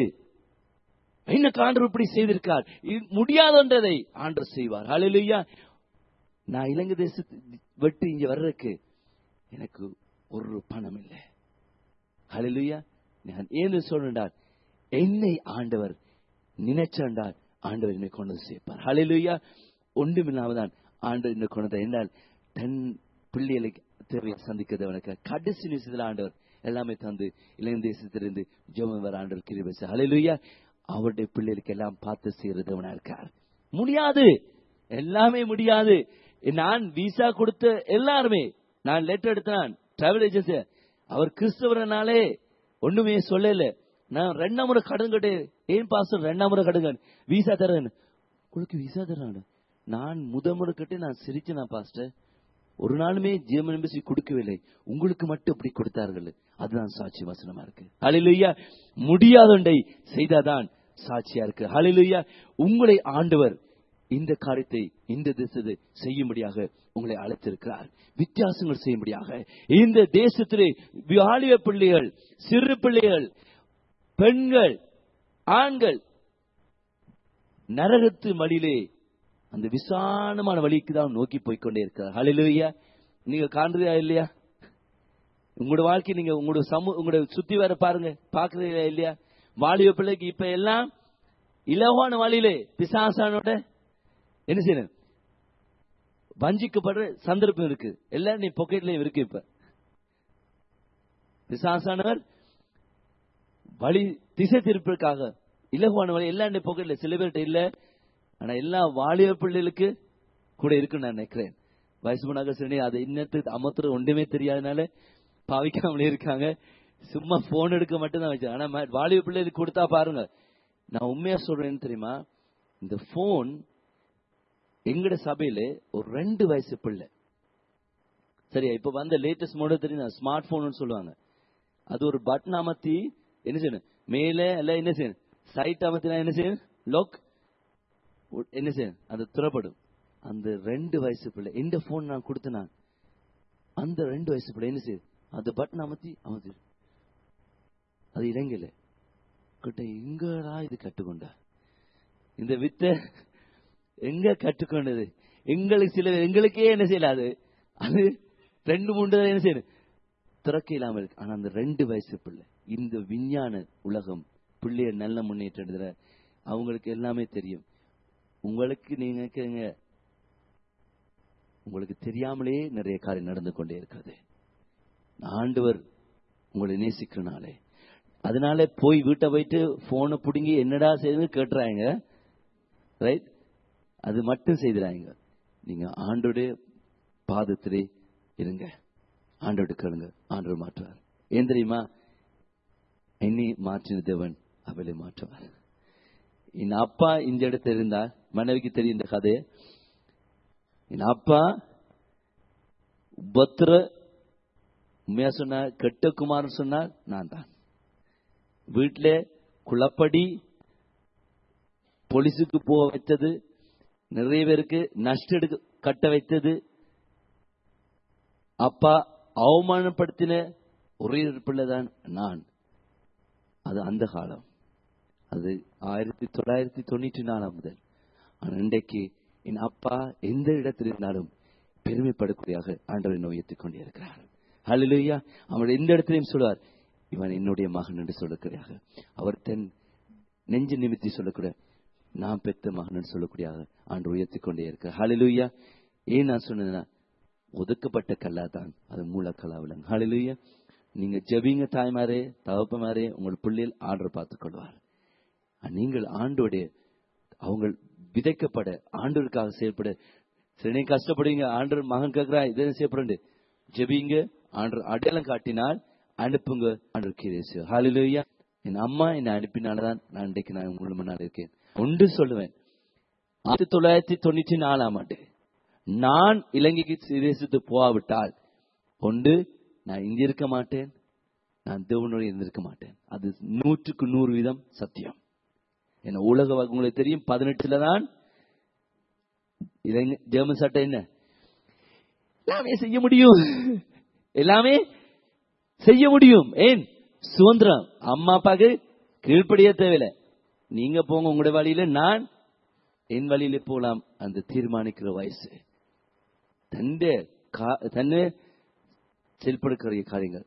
என்ன ஆண்டவர் இப்படி செய்திருக்கார் இது முடியாதுன்றதை ஆண்டவர் செய்வார் ஹalleluya நான் இலங்கை தேசத்து விட்டு இங்க வர்றதுக்கு எனக்கு ஒரு பணம் இல்லை ஹalleluya நான் ஏன் சொல்றார் என்னை ஆண்டவர் நினைச்சாண்டால் ஆண்டவர் என்னை கொண்டு வந்து சேர்ப்பார் ஹalleluya ஒன்றுமில்லாமதான் ஆண்டவர் என்னை கொண்டு வந்தார். என்றால் தன் பிள்ளைகளை தேவையை சந்திக்கிறவனுக்கு கடைசி நிமிஷத்துல ஆண்டவர் எல்லாமே தந்து இளைஞ தேசத்திலிருந்து ஜெபம் வர ஆண்டவர் கிருபை செய்தார். ஹalleluya அவருடைய பிள்ளைகளுக்கு எல்லாம் பார்த்து செய்யறதவனா இருக்கார் முடியாது எல்லாமே முடியாது நான் விசா கொடுத்த எல்லாருமே நான் லெட்டர் எடுத்தான் டிராவல் ஏஜென்சி அவர் கிறிஸ்தவரனாலே ஒண்ணுமே சொல்லல நான் ரெண்டாம் முறை கடன் கட்டு ஏன் பாஸ்டர் ரெண்டாம் முறை கடன் விசா தரேன் உங்களுக்கு விசா தரான் நான் முத முறை கட்டி நான் சிரிச்சேன் பாஸ்டர் ஒரு நாளுமே ஜிஎம் எம்பசி கொடுக்கவில்லை உங்களுக்கு மட்டும் இப்படி கொடுத்தார்கள் அதுதான் சாட்சி வசனமா இருக்கு ஹalleluya முடியாதொன்றை செய்தாதான் சாட்சியா இருக்கு ஹalleluya உங்களை ஆண்டவர் இந்த காரியத்தை இந்த திசை செய்யும்படியாக உங்களை அழைத்திருக்கிறார் வித்தியாசங்கள் செய்யும்படியாக இந்த தேசத்திலே வாலிப பிள்ளைகள் சிறு பிள்ளைகள் பெண்கள் ஆண்கள் நரகத்து வழியிலே அந்த விசாலமான வழிக்கு தான் நோக்கி போய்க்கொண்டே இருக்கிறார் ஹalleluya நீங்க காண்றதா இல்லையா உங்களோட வாழ்க்கை நீங்க உங்களோட சமூக உங்களோட சுத்தி வர பாருங்க பாக்குறீங்களா இல்லையா வாலிப பிள்ளைக்கு இப்ப எல்லாம் இலவான வழியிலே பிசாசானோட என்ன செய்யணும் வஞ்சிக்கப்படுற சந்தர்ப்பம் இருக்கு எல்லாம் நீ பொக்கெட்லயும் இருக்கு இப்ப பிசாசானவர் வழி திசை திருப்பதற்காக இலகுவான வழி எல்லாம் பொக்கெட்ல சில பேர்கிட்ட இல்ல ஆனா எல்லா வாலிப பிள்ளைகளுக்கு கூட இருக்குன்னு நான் நினைக்கிறேன் வயசு போனாக்க சரி அது இன்னத்து அமர்த்துறது ஒன்றுமே தெரியாதனால பாவிக்காமலே இருக்காங்க சும்மா போன் எடுக்க மட்டும் தான் வச்சேன் ஆனா ம- வாலிப பிள்ளைகளுக்கு கொடுத்தா பாருங்க நான் உண்மையா சொல்றேன்னு தெரியுமா இந்த போன் எங்கட சபையில ஒரு ரெண்டு வயசு பிள்ளை சரியா இப்ப வந்த லேட்டஸ்ட் மாடல் தெரியும் ஸ்மார்ட் போன் சொல்லுவாங்க அது ஒரு பட்டன் அமர்த்தி என்ன செய்யணும் மேல எல்லாம் என்ன செய்யணும் சைட் அமர்த்தினா என்ன செய்யணும் லாக் என்ன செய்யணும் அது துறப்படும் அந்த ரெண்டு வயசு பிள்ளை இந்த போன் நான் கொடுத்தேன் நான் அந்த ரெண்டு வயசு பிள்ளை என்ன செய்யுது அந்த பட்டன் அமர்த்தி அமர்த்தி அது இலங்கையில கிட்ட எங்கடா இது கற்றுக்கொண்டா இந்த வித்தை எங்க கற்றுக்கொண்டது எங்களுக்கு சில எங்களுக்கே என்ன செய்யலாது அது ரெண்டு மூன்று தடவை என்ன செய்யணும் திறக்க இல்லாம இருக்கு ஆனா அந்த ரெண்டு வயசு பிள்ளை இந்த விஞ்ஞான உலகம் பிள்ளைய நல்ல முன்னேற்றத்துல அவங்களுக்கு எல்லாமே தெரியும் உங்களுக்கு நீங்க கேங்க உங்களுக்கு தெரியாமலே நிறைய காரியம் நடந்து கொண்டே இருக்கிறது ஆண்டவர் உங்களை நேசிக்கிறனாலே அதனால போய் வீட்டை போயிட்டு போனை பிடுங்கி என்னடா செய்யுதுன்னு கேட்டுறாங்க ரைட் அது மட்டும் செய்துறாங்க நீங்க ஆண்டோடைய பாதத்திலே இருங்க ஆண்டோடு கேளுங்க ஆண்டவர் மாற்றுவார் ஏன் தெரியுமா என்னை மாற்றின தேவன் அவளை மாற்றுவார் என் அப்பா இந்த இடத்துல இருந்தா மனைவிக்கு தெரியும் இந்த கதை என் அப்பா உபத்திர உண்மையா சொன்னா கெட்ட குமாரன் சொன்னார் நான் தான் வீட்டுல குளப்படி போலீஸுக்கு போக வைத்தது நிறைய பேருக்கு நஷ்டம் எடுக்க கட்ட வைத்தது அப்பா அவமானப்படுத்தின ஒரே ஒரு பிள்ளைதான் நான் அது அந்த காலம் அது ஆயிரத்தி தொள்ளாயிரத்தி தொண்ணூற்றி நாலாம் முதல் ஆனா இன்றைக்கு என் அப்பா எந்த இடத்தில் இருந்தாலும் பெருமைப்படக்கூடியாக ஆண்டவரை நோயத்துக் கொண்டே இருக்கிறார் ஹalleluya அவர் எந்த இடத்திலையும் சொல்வார் இவன் என்னுடைய மகன் என்று சொல்லக்கூடியாக அவர் தன் நெஞ்சு நிமித்தி சொல்லக்கூடிய நான் பெத்த மகன் என்று சொல்லக்கூடியாக ஆண்டு உயர்த்திக் கொண்டே இருக்க ஹalleluya ஏன் நான் சொன்னேன்னா ஒதுக்கப்பட்ட கல்லா தான் அது மூலக்கல்லா விளங்கும் ஹalleluya நீங்க ஜெபிங்க தாய்மாரே தகப்பமாரே உங்கள் பிள்ளைகள் ஆர்டர் பார்த்துக் கொள்வார் நீங்கள் ஆண்டோடைய அவங்க விதைக்கப்பட ஆண்டவருக்காக செயல்பட சில நேரம் கஷ்டப்படுவீங்க ஆண்டவர் மகன் கேட்கிறா இதை செய்யப்படு ஜெபிங்க ஆண்டவர் அடையாளம் காட்டினால் அனுப்புங்க ஆண்டவர் கீழே ஹalleluya என் அம்மா என்னை அனுப்பினால்தான் நான் இன்றைக்கு நான் உங்கள் முன்னால் இருக்கேன் ஒன்று சொல்லுவேன் ஆயிரத்தி தொள்ளாயிரத்தி தொண்ணூற்றி நாலாம் ஆண்டு நான் இலங்கைக்கு தேசத்து போகாவிட்டால் ஒன்று நான் இங்க இருக்க மாட்டேன் நான் தேவனோடு இருந்திருக்க மாட்டேன் அது நூற்றுக்கு நூறு வீதம் சத்தியம் என்ன உலக வ- உங்களுக்கு தெரியும் பதினெட்டுல தான் இலங்கை ஜெர்மன் சட்டம் என்ன எல்லாமே செய்ய முடியும் எல்லாமே செய்ய முடியும் ஏன் சுதந்திரம் அம்மா அப்பாக்கு கீழ்ப்படிய தேவையில்லை நீங்க போங்க உங்களுடைய வழியில நான் என் வழியில போலாம் அந்த தீர்மானிக்கிற வயசு தன்னுடைய கா- தன்னை செயல்படுக்கிற காரியங்கள்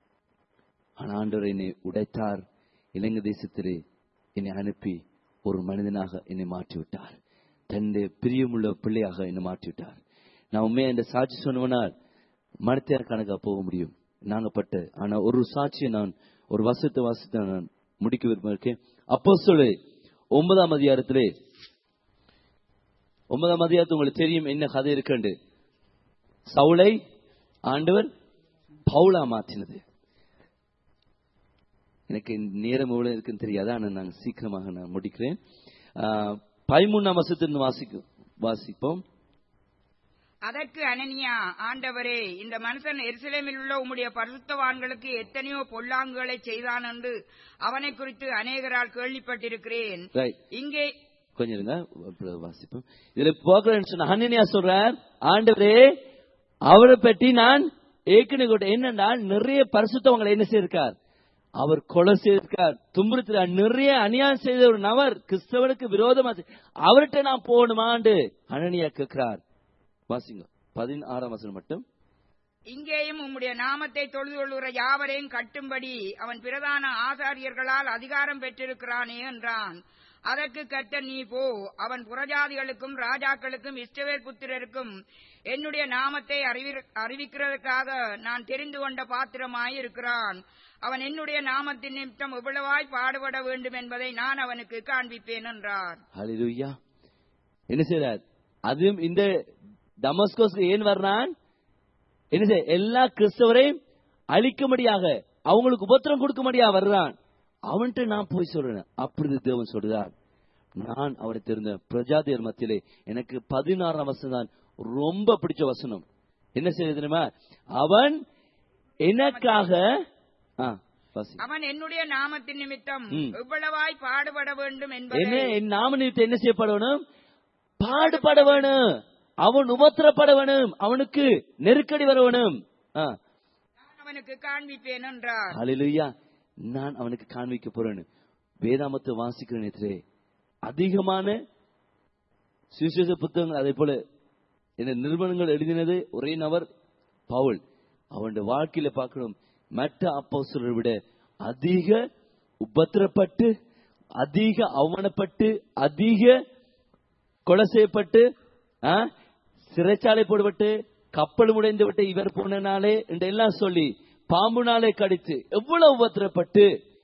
ஆனா ஆண்டவர் என்னை உடைத்தார் இலங்கை தேசத்திலே என்னை அனுப்பி ஒரு மனிதனாக என்னை மாற்றி விட்டார் தன்னுடைய பிரியமுள்ள பிள்ளையாக என்னை மாற்றி விட்டார் நான் உண்மையா இந்த சாட்சி சொன்னவனால் மனத்தியார் கணக்கா போக முடியும் நாங்க பட்ட ஆனா ஒரு சாட்சியை நான் ஒரு வசத்தை வாசித்த நான் முடிக்க விரும்ப இருக்கேன் அப்போ சொல்லு ஒன்பதாம் அதிகாரத்திலே ஒன்பதாம் அதிகாரத்தில் உங்களுக்கு தெரியும் என்ன கதை இருக்குண்டு சவுளை ஆண்டவர் பவுலா மாற்றினது எனக்கு நேரம் எவ்வளவு இருக்குன்னு தெரியாது ஆனா நான் சீக்கிரமாக நான் முடிக்கிறேன் ஆஹ், பதிமூணாம் வருஷத்திலிருந்து வாசிக்கும் வாசிப்போம் அதற்கு அனனியா ஆண்டவரே இந்த மனுஷன் எருசலேமில் உள்ள உம்முடைய பரிசுத்தவான்களுக்கு எத்தனையோ பொல்லாங்குகளை செய்தான் என்று அவனை குறித்து அநேகரால் கேள்விப்பட்டிருக்கிறேன் ரைட் இங்கே கொஞ்சம் இருங்க அப்புறம் வாசிப்போம் இதுல போக்குறேன்னு சொன்ன ஹனனியா சொல்றார் ஆண்டவரே அவரை பற்றி நான் ஏற்கனவே கூட என்னன்னா நிறைய பரிசுத்தவங்களை என்ன செய்திருக்கார் அவர் கொலை செய்திருக்கார் துன்புறுத்தினார் நிறைய அநியாயம் செய்த ஒரு நபர் கிறிஸ்தவனுக்கு விரோதமா செய்- அவர்கிட்ட நான் போகணுமாண்டு அனனியா கேட்கிறார் வாசிங்க பதினாறாம் வசனம் மட்டும் இங்கேயும் உம்முடைய நாமத்தை தொழுது கொள்ளுகிற யாவரையும் கட்டும்படி அவன் பிரதான ஆசாரியர்களால் அதிகாரம் பெற்றிருக்கிறானே என்றான் அதற்கு கர்த்தர் நீ போ அவன் புறஜாதிகளுக்கும் ராஜாக்களுக்கும் இஸ்ரவேல் புத்திரருக்கும் என்னுடைய நாமத்தை அறிவி- அறிவிக்கிறதுக்காக நான் தெரிந்து கொண்ட பாத்திரமாய் இருக்கிறான் அவன் என்னுடைய நாமத்தின் நிமித்தம் எவ்வளவாய் பாடுபட வேண்டும் என்பதை நான் அவனுக்கு காண்பிப்பேன் என்றார் ஹalleluya என்ன செய்றார் அதுவும் இந்த டமஸ்கோஸ்க்கு ஏன் வர்றான் என்ன செய்ய எல்லா கிறிஸ்தவரையும் அழிக்கும்படியாக அவங்களுக்கு உபத்திரம் கொடுக்கும்படியாக வர்றான் அவன்கிட்ட நான் போய் சொல்றேன் அப்படி தேவன் சொல்றார் நான் அவரை தெரிந்த பிரஜாதியர் மத்தியிலே எனக்கு பதினாறாம் வசனம் தான் ரொம்ப பிடிச்ச வசனம் என்ன செய்ய தெரியுமா அவன் எனக்காக ஆ, வாசி. அவன் என்னுடைய நாமத்தின் நிமித்தம் ம். எவ்வளவாய் பாடுபட வேண்டும் என்ன என்பதை என் நாம நிமித்தம் என்ன செய்யப்பட வேணும் பாடுபட வேணும் அவன் உபத்திரப்பட வேணும் அவனுக்கு நெருக்கடி வர வேணும் ஆ. நான் அவனுக்கு காண்பிப்பேன் என்றார் ஹalleluya நான் அவனுக்கு காண்பிக்க போறேன் வேதாமத்தை வாசிக்கிற நேரத்திலே அதிகமான சுவிசேஷ புத்தகங்கள் அதே போல இந்த நிறுவனங்கள் எழுதினது ஒரே நபர் பவுல் அவனுடைய வாழ்க்கையில பார்க்கணும் மற்ற அப்போஸ்தலரை விட அதிக உபத்திரப்பட்டு அதிக அவமானப்பட்டு அதிக கொலை செய்யப்பட்டு ஆ, சிறைச்சாலை போடப்பட்டு கப்பல் உடைந்து விட்டு இவர் போனனாலே என்று எல்லாம் சொல்லி பாம்புனாலே கடித்து எவ்வளவு உபத்திரப்பட்டு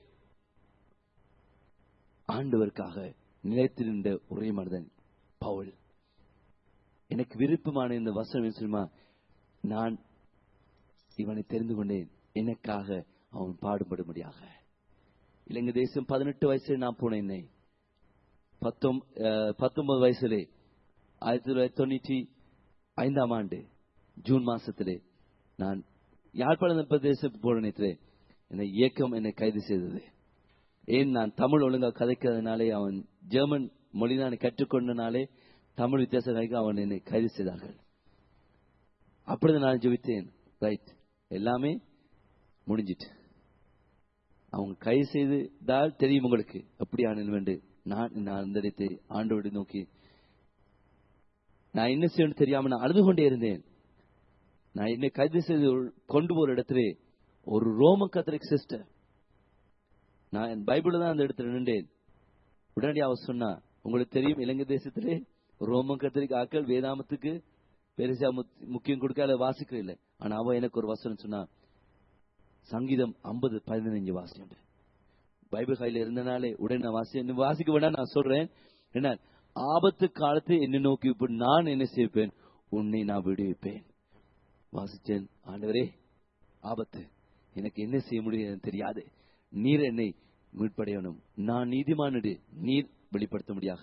ஆண்டவருக்காக நிலைத்திருந்த ஒரே மனிதன் பவுல் எனக்கு விருப்பமான இந்த வசனம் என்ன தெரியுமா நான் இவனை தெரிந்து கொண்டேன் எனக்காக அவன் பாடுபடும்படியாக இலங்கை தேசம் பதினெட்டு வயசுல நான் போனேன் என்னை பத்தொம் அஹ், பத்தொன்பது வயசுலே ஆயிரத்தி தொள்ளாயிரத்தி தொண்ணூற்றி ஐந்தாம் ஆண்டு ஜூன் மாசத்திலே நான் யாழ்ப்பாணம் பிரதேசத்துக்கு போன நேரத்திலே என்னை இயக்கம் என்னை கைது செய்தது ஏன் நான் தமிழ் ஒழுங்கா கதைக்கிறதுனாலே அவன் ஜெர்மன் மொழி நான் கற்றுக்கொண்டனாலே தமிழ் வித்தியாச கதைக்கு அவன் என்னை கைது செய்தார்கள் அப்பொழுது நான் ஜெபித்தேன் ரைட் எல்லாமே முடிஞ்சிட்டு அவங்க கைது செய்தால் தெரியும் உங்களுக்கு எப்படி ஆனேன் என்று நான் நான் அந்த இடத்தை ஆண்டோடு நோக்கி நான் என்ன செய்யணும் தெரியாம நான் அழுது கொண்டே இருந்தேன் நான் என்னை கைது செய்து கொண்டு போற இடத்திலே ஒரு ரோம கத்தரிக் சிஸ்டர் நான் என் பைபிள் தான் அந்த இடத்துல நின்றேன் உடனடி அவ சொன்னா உங்களுக்கு தெரியும் இலங்கை தேசத்திலே ரோம கத்தரிக் ஆக்கள் வேதாமத்துக்கு பெருசா முத்- முக்கியம் கொடுக்காத வாசிக்கிற இல்லை ஆனா அவ எனக்கு ஒரு வசனம் சொன்னா சங்கீதம் ஐம்பது பதினஞ்சு வாசியம் பைபிள் கையில இருந்தனாலே உடனே நான் வாசி நீ வாசிக்க வேண்டாம் நான் சொல்றேன் என்ன ஆபத்து காலத்தை என்ன நோக்கி இப்ப நான் என்ன செய்வேன் உன்னை நான் விடுவிப்பேன் வாசிச்சேன் ஆண்டவரே ஆபத்து எனக்கு என்ன செய்ய முடியும் எனக்கு தெரியாது நீர் என்னை மீட்படையணும் நான் நீதிமானடு நீர் வெளிப்படுத்த முடியாக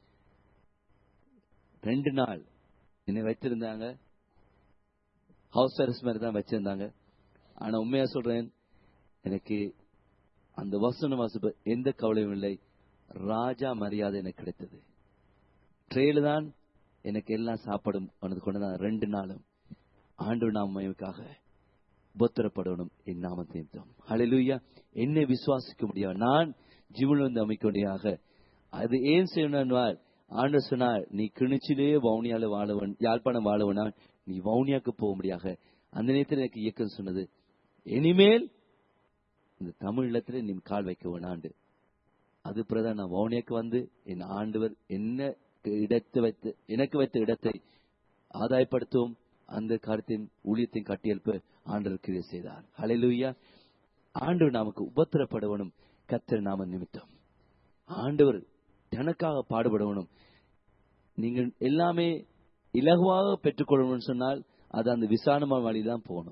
ரெண்டு நாள் என்னை வைத்திருந்தாங்க ஹவுஸ் அரெஸ்ட் மாதிரி தான் வச்சிருந்தாங்க ஆனா உண்மையா சொல்றேன் எனக்கு அந்த வசன வாசிப்பு எந்த கவலையும் இல்லை ராஜா மரியாதை எனக்கு கிடைத்தது ட்ரெயில தான் எனக்கு எல்லாம் சாப்பாடும் வந்து கொண்டு ரெண்டு நாளும் ஆண்டு நாமக்காக உபத்திரப்படணும் என் நாமத்தையும் ஹalleluya என்னை விசுவாசிக்க முடியாது நான் ஜீவனில் வந்து அமைக்க அது ஏன் செய்யணும் ஆண்டு சொன்னார் நீ கிணிச்சிலே வவுனியால வாழவன் யாழ்ப்பாணம் வாழவனா நீ வவுனியாக்கு போக முடியாக அந்த நேரத்தில் எனக்கு இயக்கம் சொன்னது இனிமேல் இந்த தமிழ் இல்லத்துல நீ கால் வைக்க வேணாண்டு அது பிரதான் நான் வவுனியாக்கு வந்து என் ஆண்டவர் என்ன இடத்தை வைத்து எனக்கு வைத்த இடத்தை ஆதாயப்படுத்தவும் அந்த காரியத்தின் ஊழியத்தின் கட்டியெழுப்ப ஆண்டவர் கிரியை செய்தார் ஹalleluya ஆண்டவர் நமக்கு உபத்திரப்படவனும் கத்தர் நாம நிமித்தம் ஆண்டவர் தனக்காக பாடுபடவனும் நீங்கள் எல்லாமே இலகுவாக பெற்றுக்கொள்ளணும்னு சொன்னால் அது அந்த விசாலமான வழிதான் போகணும்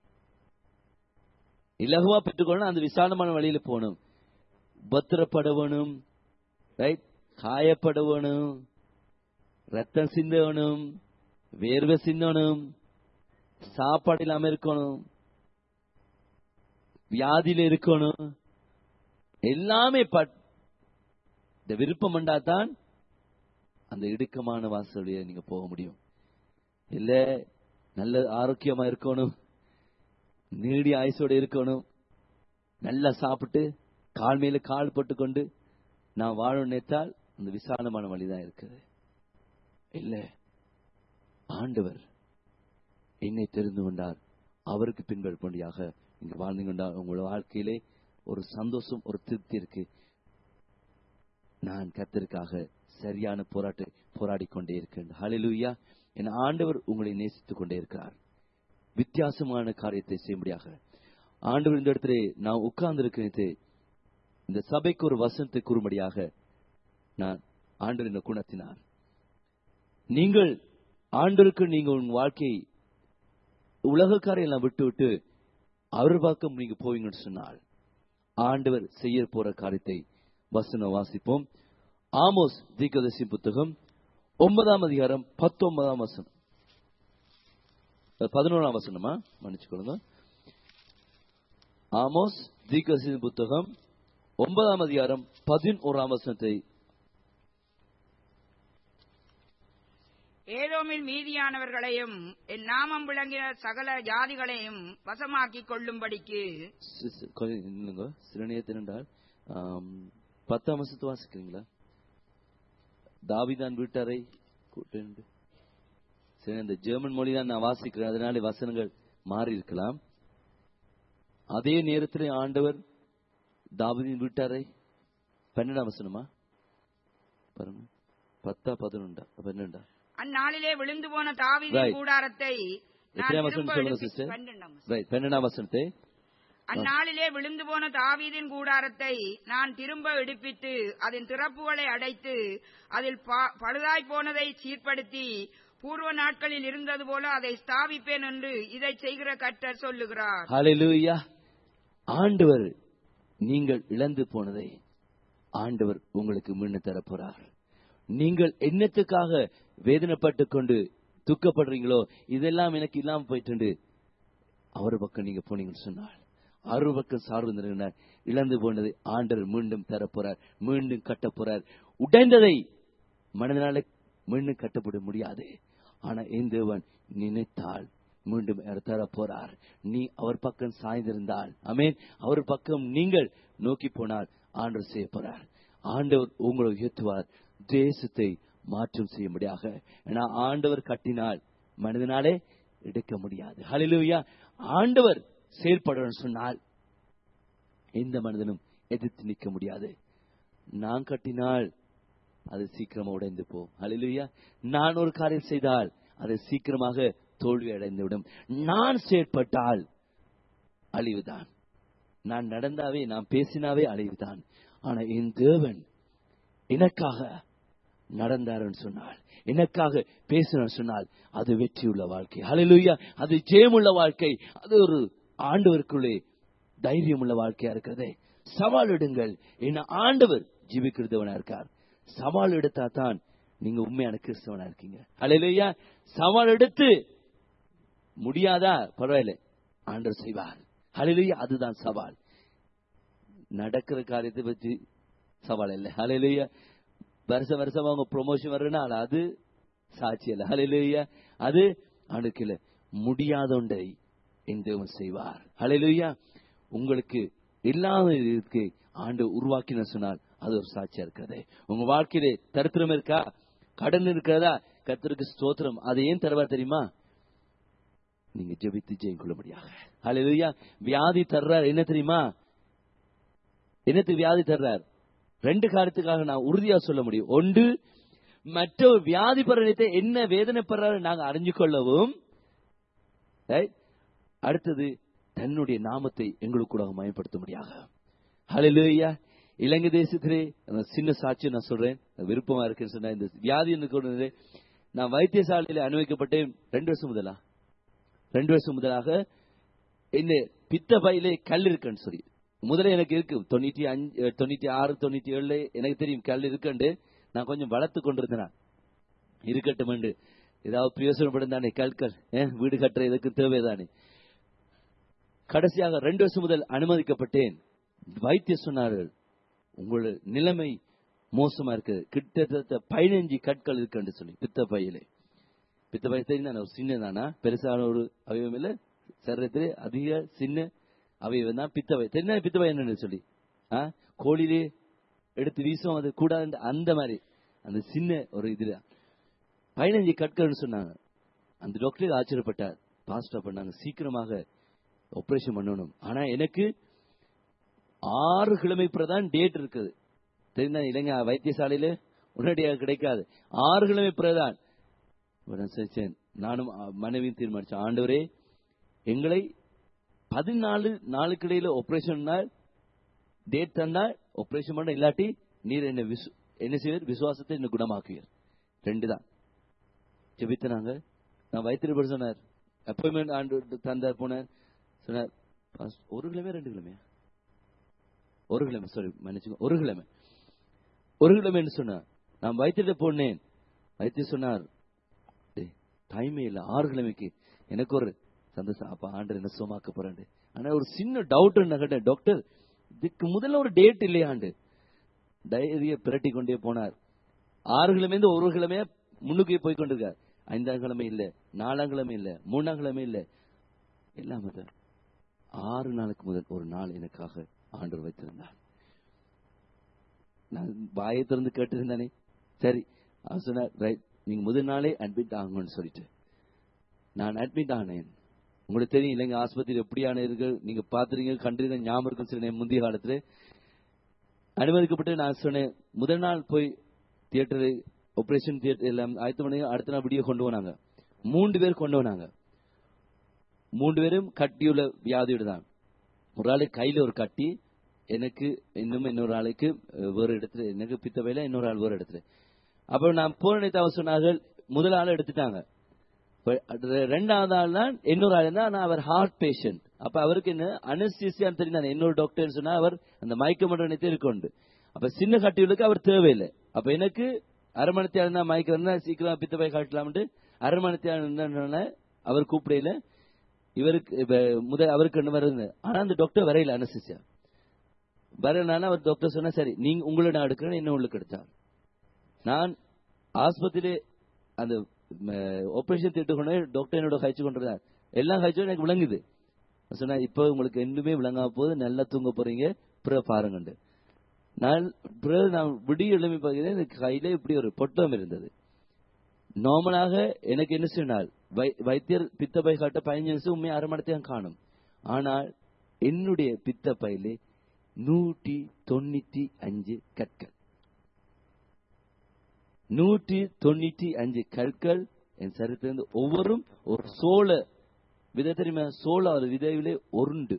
இலகுவா பெற்றுக்கொள்ளணும் அந்த விசாலமான வழியில போகணும் உபத்திரப்படவனும் ரைட் காயப்படவனும் ரத்தம் சிந்தவனும் வேர்வை சிந்தணும் சாப்பாடு இல்லாம இருக்கணும் வியாதியில இருக்கணும் எல்லாமே பட் இந்த விருப்பம் தான் அந்த இடுக்கமான வாசல் நீங்க போக முடியும் இல்ல நல்ல ஆரோக்கியமா இருக்கணும் நீடி ஆயுசோட இருக்கணும் நல்லா சாப்பிட்டு கால் மேல கால் போட்டுக்கொண்டு நான் வாழணும் நினைத்தால் அந்த விசாலமான வழிதான் இருக்குது இல்ல ஆண்டவர் என்னை தெரிந்து கொண்டார் அவருக்கு பின்பற்றும்படியாக இங்க வாழ்ந்து கொண்டார் உங்களோட வாழ்க்கையிலே ஒரு சந்தோஷம் ஒரு திருப்தி இருக்கு நான் கத்தருக்காக சரியான போராட்ட போராடி கொண்டே இருக்கேன் ஹalleluya என் ஆண்டவர் உங்களை நேசித்துக் கொண்டே இருக்கிறார் வித்தியாசமான காரியத்தை செய்யும்படியாக ஆண்டவர் இந்த இடத்துல நான் உட்கார்ந்து இருக்கிறது இந்த சபைக்கு ஒரு வசனத்தை கூறும்படியாக நான் ஆண்டவர் என்னை குணத்தினார் நீங்கள் ஆண்டருக்கு நீங்க உன் வாழ்க்கையை உலகக்காரையெல்லாம் விட்டு விட்டு அவர் பக்கம் நீங்க போவீங்கன்னு சொன்னால் ஆண்டவர் செய்ய போற காரியத்தை வசனம் வாசிப்போம் ஆமோஸ் தீர்க்கதரிசி புத்தகம் ஒன்பதாம் அதிகாரம் பத்தொன்பதாம் வசனம் பதினோராம் வசனமா மன்னிச்சுக்கொள்ளுங்க ஆமோஸ் தீர்க்கதரிசி புத்தகம் ஒன்பதாம் அதிகாரம் பதினோராம் வசனத்தை ஏதோமில் மீதியானவர்களையும் என் நாமம் விளங்கின சகல ஜாதிகளையும் வசமாக்கிக் கொள்ளும்படிக்கு சி- சி- கொஞ்சம் நில்லுங்க சில நேரத்தில் என்றால் ஆம், பத்தாம் வசனத்தை வாசிக்கிறீங்களா தாவிதான் வீட்டாரை கூட்டு சரி இந்த ஜெர்மன் மொழி தான் நான் வாசிக்கிறேன் அதனால வசனங்கள் மாறி இருக்கலாம் அதே நேரத்தில் ஆண்டவர் தாவிதின் வீட்டாரை பன்னெண்டாம் வசனமா பாருங்க பத்தா பதினொண்டா பன்னெண்டா அந்நாளிலே விழுந்து போன தாவீதின் Right. கூடாரத்தை நான் எத்தனையாம் வசனம் திரும்ப சொல்லுங்க எடுத்து- சிஸ்டர் பன்னெண்டாம் வசனம். ரைட் பன்னெண்டாம் வசனத்தை அந்நாளிலே விழுந்து போன தாவீதின் கூடாரத்தை நான் திரும்ப எடுப்பித்து அதன் திறப்புகளை அடைத்து அதில் ப- பழுதாய்ப் போனதை சீர்படுத்தி பூர்வ நாட்களில் இருந்தது போல அதை ஸ்தாபிப்பேன் என்று இதை செய்கிற கர்த்தர் சொல்லுகிறார் ஹalleluya ஆண்டவர் நீங்கள் இழந்து போனதை ஆண்டவர் உங்களுக்கு மீண்டும் தரப்போறார் நீங்கள் என்னத்துக்காக வேதனைப்பட்டு கொண்டு துக்கப்படுறீங்களோ இதெல்லாம் எனக்கு இல்லாம போயிட்டு அவர் பக்கம் நீங்க போனீங்கன்னு சொன்னால் அவர் பக்கம் சார்பு நிறுவினார் இழந்து போனதை ஆண்டவர் மீண்டும் தரப்போறார் மீண்டும் கட்டப் போறார் உடைந்ததை மனதினால மீண்டும் கட்டப்பட முடியாது ஆனா என் தேவன் நினைத்தால் மீண்டும் அவர் தரப் போறார் நீ அவர் பக்கம் சாய்ந்திருந்தால் அமேன் அவர் பக்கம் நீங்கள் நோக்கி போனால் ஆண்டவர் செய்ய போறார் ஆண்டவர் உங்களை உயர்த்துவார் தேசத்தை மாற்றம் செய்யும்படியாக ஏன்னா ஆண்டவர் கட்டினால் மனிதனாலே எடுக்க முடியாது ஹalleluya ஆண்டவர் செயல்படணும்னு சொன்னால் எந்த மனிதனும் எதிர்த்து நிற்க முடியாது நான் கட்டினால் அது சீக்கிரமா உடைந்து போகும் ஹalleluya நான் ஒரு காரியம் செய்தால் அது சீக்கிரமாக தோல்வி அடைந்துவிடும் நான் செயற்பட்டால் அழிவுதான் நான் நடந்தாவே நான் பேசினாவே அழிவுதான் ஆனா என் தேவன் எனக்காக நடந்தாருன்னு சொன்னால் எனக்காக பேசினார் சொன்னால் அது வெற்றியுள்ள வாழ்க்கை ஹalleluya அது ஜெயமுள்ள வாழ்க்கை அது ஒரு ஆண்டவருக்குள்ளே தைரியமுள்ள வாழ்க்கையா இருக்கிறதே சவால் எடுங்கள் என்ன ஆண்டவர் ஜீவிக்கிறதவனா இருக்கார் சவால் எடுத்தா தான் நீங்க உண்மையான கிறிஸ்தவனா இருக்கீங்க ஹalleluya சவால் எடுத்து முடியாதா பரவாயில்ல ஆண்டவர் செய்வார் ஹalleluya அதுதான் சவால் நடக்கிற காரியத்தை பற்றி சவால் இல்லை ஹalleluya வருஷம் வருஷம் அவங்க ப்ரொமோஷன் வருதுன்னா அது சாட்சி இல்லை ஹalleluya அது அவனுக்கு இல்ல முடியாதொன்றை என் தேவன் செய்வார் ஹalleluya உங்களுக்கு இல்லாத இருக்கு ஆண்டு உருவாக்கின சொன்னால் அது ஒரு சாட்சியா இருக்கிறது உங்க வாழ்க்கையிலே தரித்திரம் இருக்கா கடன் இருக்கிறதா கர்த்தருக்கு ஸ்தோத்திரம் அதை ஏன் தருவார் தெரியுமா நீங்க ஜெபித்து ஜெயம் கொள்ளும்படியாக ஹalleluya வியாதி தர்றார் என்ன தெரியுமா என்னத்துக்கு வியாதி தர்றார் ரெண்டு காரியத்துக்காக நான் உறுதியா சொல்ல முடியும் ஒன்று மற்ற வியாதி பரிணத்தை என்ன வேதனைப்படுறாரு நாங்க அறிஞ்சு கொள்ளவும் right? அடுத்தது தன்னுடைய நாமத்தை எங்களுக்கு கூட மயப்படுத்த முடியாக ஹalleluya இலங்கை தேசத்திலே அந்த சின்ன சாட்சி நான் சொல்றேன் விருப்பமா இருக்குன்னு சொன்ன இந்த வியாதி எனக்கு ஒண்ணு நான் வைத்தியசாலையில அனுபவிக்கப்பட்டேன் ரெண்டு வருஷம் முதலா ரெண்டு வருஷம் முதலாக இந்த பித்த பையிலே கல் இருக்குன்னு சொல்லி முதல்ல எனக்கு இருக்கு தொண்ணூத்தி அஞ்சு தொண்ணூத்தி ஆறு தொண்ணூத்தி ஏழுல எனக்கு தெரியும் கல் இருக்குண்டு நான் கொஞ்சம் வளர்த்து கொண்டிருந்தேன் இருக்கட்டும் ஏதாவது பிரயோசனப்படும் தானே கற்கள் ஏன் வீடு கட்டுற இதுக்கு தேவைதானே கடைசியாக ரெண்டு வருஷம் முதல் அனுமதிக்கப்பட்டேன் வைத்தியர் சொன்னார்கள் உங்களோட நிலைமை மோசமா இருக்கு கிட்டத்தட்ட பதினஞ்சு கற்கள் இருக்குன்னு சொல்லி பித்த பையிலே பித்த பை தெரியும் ஒரு சின்னதானா பெருசான ஒரு அவயவம் இல்ல சரீரத்திலே அதிக சின்ன அவயவம் தான் பித்த பை தெரியும் பித்த பை என்னன்னு சொல்லி ஆ கோழிலே எடுத்து வீசும் அது கூடாது அந்த மாதிரி அந்த சின்ன ஒரு இதுல பதினஞ்சு கற்கள்னு சொன்னாங்க அந்த டாக்டர் ஆச்சரியப்பட்டார் பாஸ்டா பண்ணாங்க சீக்கிரமாக ஆபரேஷன் பண்ணணும் ஆனா எனக்கு ஆறு கிழமை பிறதான் டேட் இருக்குது தெரிந்தா இளைஞ வைத்தியசாலையில உடனடியாக கிடைக்காது ஆறு கிழமை பிறதான் உடனே சரி, நானும் அஹ், மனைவியும் தீர்மானிச்சேன் ஆண்டவரே எங்களை பதினாலு நாளுக்கு இடையில ஆபரேஷன் டேட் தந்தா ஆபரேஷன் பண்ண இல்லாட்டி நீர் என்ன விசு என்ன செய்வீர் விசுவாசத்தை என்ன குணமாக்குவீர் ரெண்டு தான் ஜெபித்தனாங்க நான் வயிற்று சொன்னார் அப்பாயின்மெண்ட் ஆண்டு தந்தார் போனார் சொன்னார் "பாஸ், ஒரு கிழமை ரெண்டு கிழமையா ஒரு கிழமை சாரி மன்னிச்சுங்க ஒரு கிழமை ஒரு கிழமைன்னு சொன்னார் நான் வைத்தியத்தை போனேன் வைத்தியர் சொன்னார் "டேய், டைமே இல்ல ஆறு கிழமைக்கு எனக்கு ஒரு சந்தோஷம் அப்ப ஆண்டு என்ன சுமாக்க போறேன் ஆனா ஒரு சின்ன டவுட் கேட்டேன் டாக்டர் இதுக்கு முதல்ல ஒரு டேட் இல்லையாண்டு டைரிய பிரட்டி கொண்டே போனார் ஆறு கிழமை இருந்து ஒரு கிழமையா முன்னுக்கு போய் கொண்டிருக்கார் ஐந்தாம் கிழமை இல்ல நாலாம் கிழமை இல்ல மூணாம் கிழமை இல்ல எல்லாமே தான். ஆறு நாளுக்கு முதல் ஒரு நாள் எனக்காக ஆண்டவர் வைத்திருந்தார் நான் வாயை திறந்து கேட்டிருந்தானே சரி அவன் சொன்னார் ரைட் நீங்க முதல் நாளே அட்மிட் ஆகுங்கன்னு சொல்லிட்டு நான் அட்மிட் ஆனேன் உங்களுக்கு தெரியும் இல்லைங்க ஆஸ்பத்திரி எப்படியான இருக்கு நீங்க பாத்துறீங்க கண்டிருக்க ஞாபகம் இருக்கும் சில நேரம் முந்தைய காலத்துல அனுமதிக்கப்பட்டு நான் சொன்னேன் முதல் நாள் போய் தியேட்டர் ஆபரேஷன் தியேட்டர் எல்லாம் ஆயத்த பண்ணி அடுத்த நாள் விடிய கொண்டு போனாங்க மூன்று பேர் கொண்டு வந்தாங்க மூன்று பேரும் கட்டியுள்ள வியாதியோடு தான் ஒரு ஆளுக்கு கையில ஒரு கட்டி எனக்கு இன்னும் இன்னொரு ஆளுக்கு அஹ், வேறு இடத்துல எனக்கு பித்த வேலை இன்னொரு ஆள் வேறு இடத்துல அப்ப நான் போன அவர் சொன்னார்கள் முதல் ஆள் எடுத்துட்டாங்க இப்ப அது ரெண்டாவது ஆள் தான் இன்னொரு ஆள் தான் ஆனா அவர் ஹார்ட் பேஷண்ட் அப்ப அவருக்கு என்ன அனஸ்தீசியான்னு தெரியும் இன்னொரு டாக்டர் சொன்னா அவர் அந்த மயக்க மன்ற நினைத்து இருக்குண்டு அப்ப சின்ன கட்டிகளுக்கு அவர் தேவையில்லை அப்ப எனக்கு அரை மணித்தியாலும் தான் மயக்கம் இருந்தா சீக்கிரம் பித்த போய் காட்டலாம்ட்டு அரை மணித்தியாலும் அவர் கூப்பிடையில இவருக்கு இப்ப முதல் அவருக்கு என்ன வருது ஆனா அந்த டாக்டர் வரையில அனஸ்தீசியா வரலனால அவர் டாக்டர் சொன்னா சரி நீங்க உங்களை நான் எடுக்கிறேன் என்ன உங்களுக்கு எடுத்தார் நான் ஆஸ்பத்திரி அந்த ஆபரேஷன் திட்டு கொண்டு டாக்டர் என்னோட கழிச்சு கொண்டிருந்தார் எல்லாம் கழிச்சு எனக்கு விளங்குது நான் சொன்னா இப்ப உங்களுக்கு எதுவுமே விளங்காம போது நல்லா தூங்க போறீங்க பிறகு பாருங்கண்டு நான் பிறகு நான் விடிய எழுப்பி பார்க்கிறேன் எனக்கு கையில இப்படி ஒரு பொட்டம் இருந்தது நார்மலாக எனக்கு என்ன சொன்னால் வை- வைத்தியர் பித்த பை காட்ட பதினஞ்சு நிமிஷம் உண்மையை அரை மணி நேரம் காணும் ஆனால் என்னுடைய பித்த பையிலே நூற்றி தொண்ணூத்தி அஞ்சு கற்கள் நூற்றி தொண்ணூத்தி அஞ்சு கற்கள் என் சரித்திலிருந்து ஒவ்வொரும் ஒரு சோள விதை தெரியுமா சோள ஒரு விதையிலே ஒருண்டு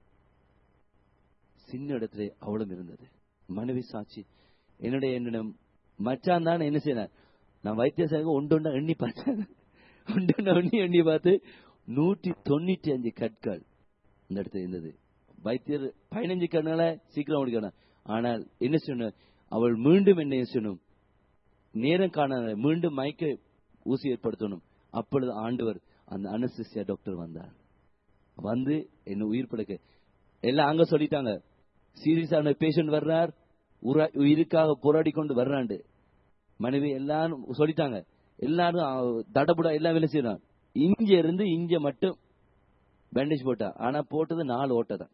சின்ன இடத்துல அவ்வளவு இருந்தது மனைவி சாட்சி என்னுடைய என்னிடம் மச்சான் தான் என்ன செய்யறார் நான் வைத்தியசாக ஒன்று ஒன்றா எண்ணி பார்த்தேன் ஒன்று ஒன்றா எண்ணி எண்ணி பார்த்து நூற்றி தொண்ணூற்றி அஞ்சு கற்கள் இந்த இடத்துல இருந்தது வைத்தியர் பதினஞ்சு கண்ணால சீக்கிரம் முடிக்கணும் ஆனால் என்ன சொன்ன அவள் மீண்டும் என்ன செய்யணும் நேரம் காண மீண்டும் மயக்க ஊசி ஏற்படுத்தணும் அப்பொழுது ஆண்டவர் அந்த அனஸ்திசியா டாக்டர் வந்தார் வந்து என்ன உயிர் பிழைக்க எல்லாம் அங்க சொல்லிட்டாங்க சீரியஸான பேஷண்ட் வர்றார் உரா- உயிருக்காக போராடி கொண்டு வர்றாண்டு மனைவி எல்லாரும் சொல்லிட்டாங்க எல்லாரும் அஹ், தடபுடா எல்லாம் வேலை செய்யறான் இங்க இருந்து இங்க மட்டும் பேண்டேஜ் போட்டா ஆனா போட்டது நாலு ஓட்டை தான்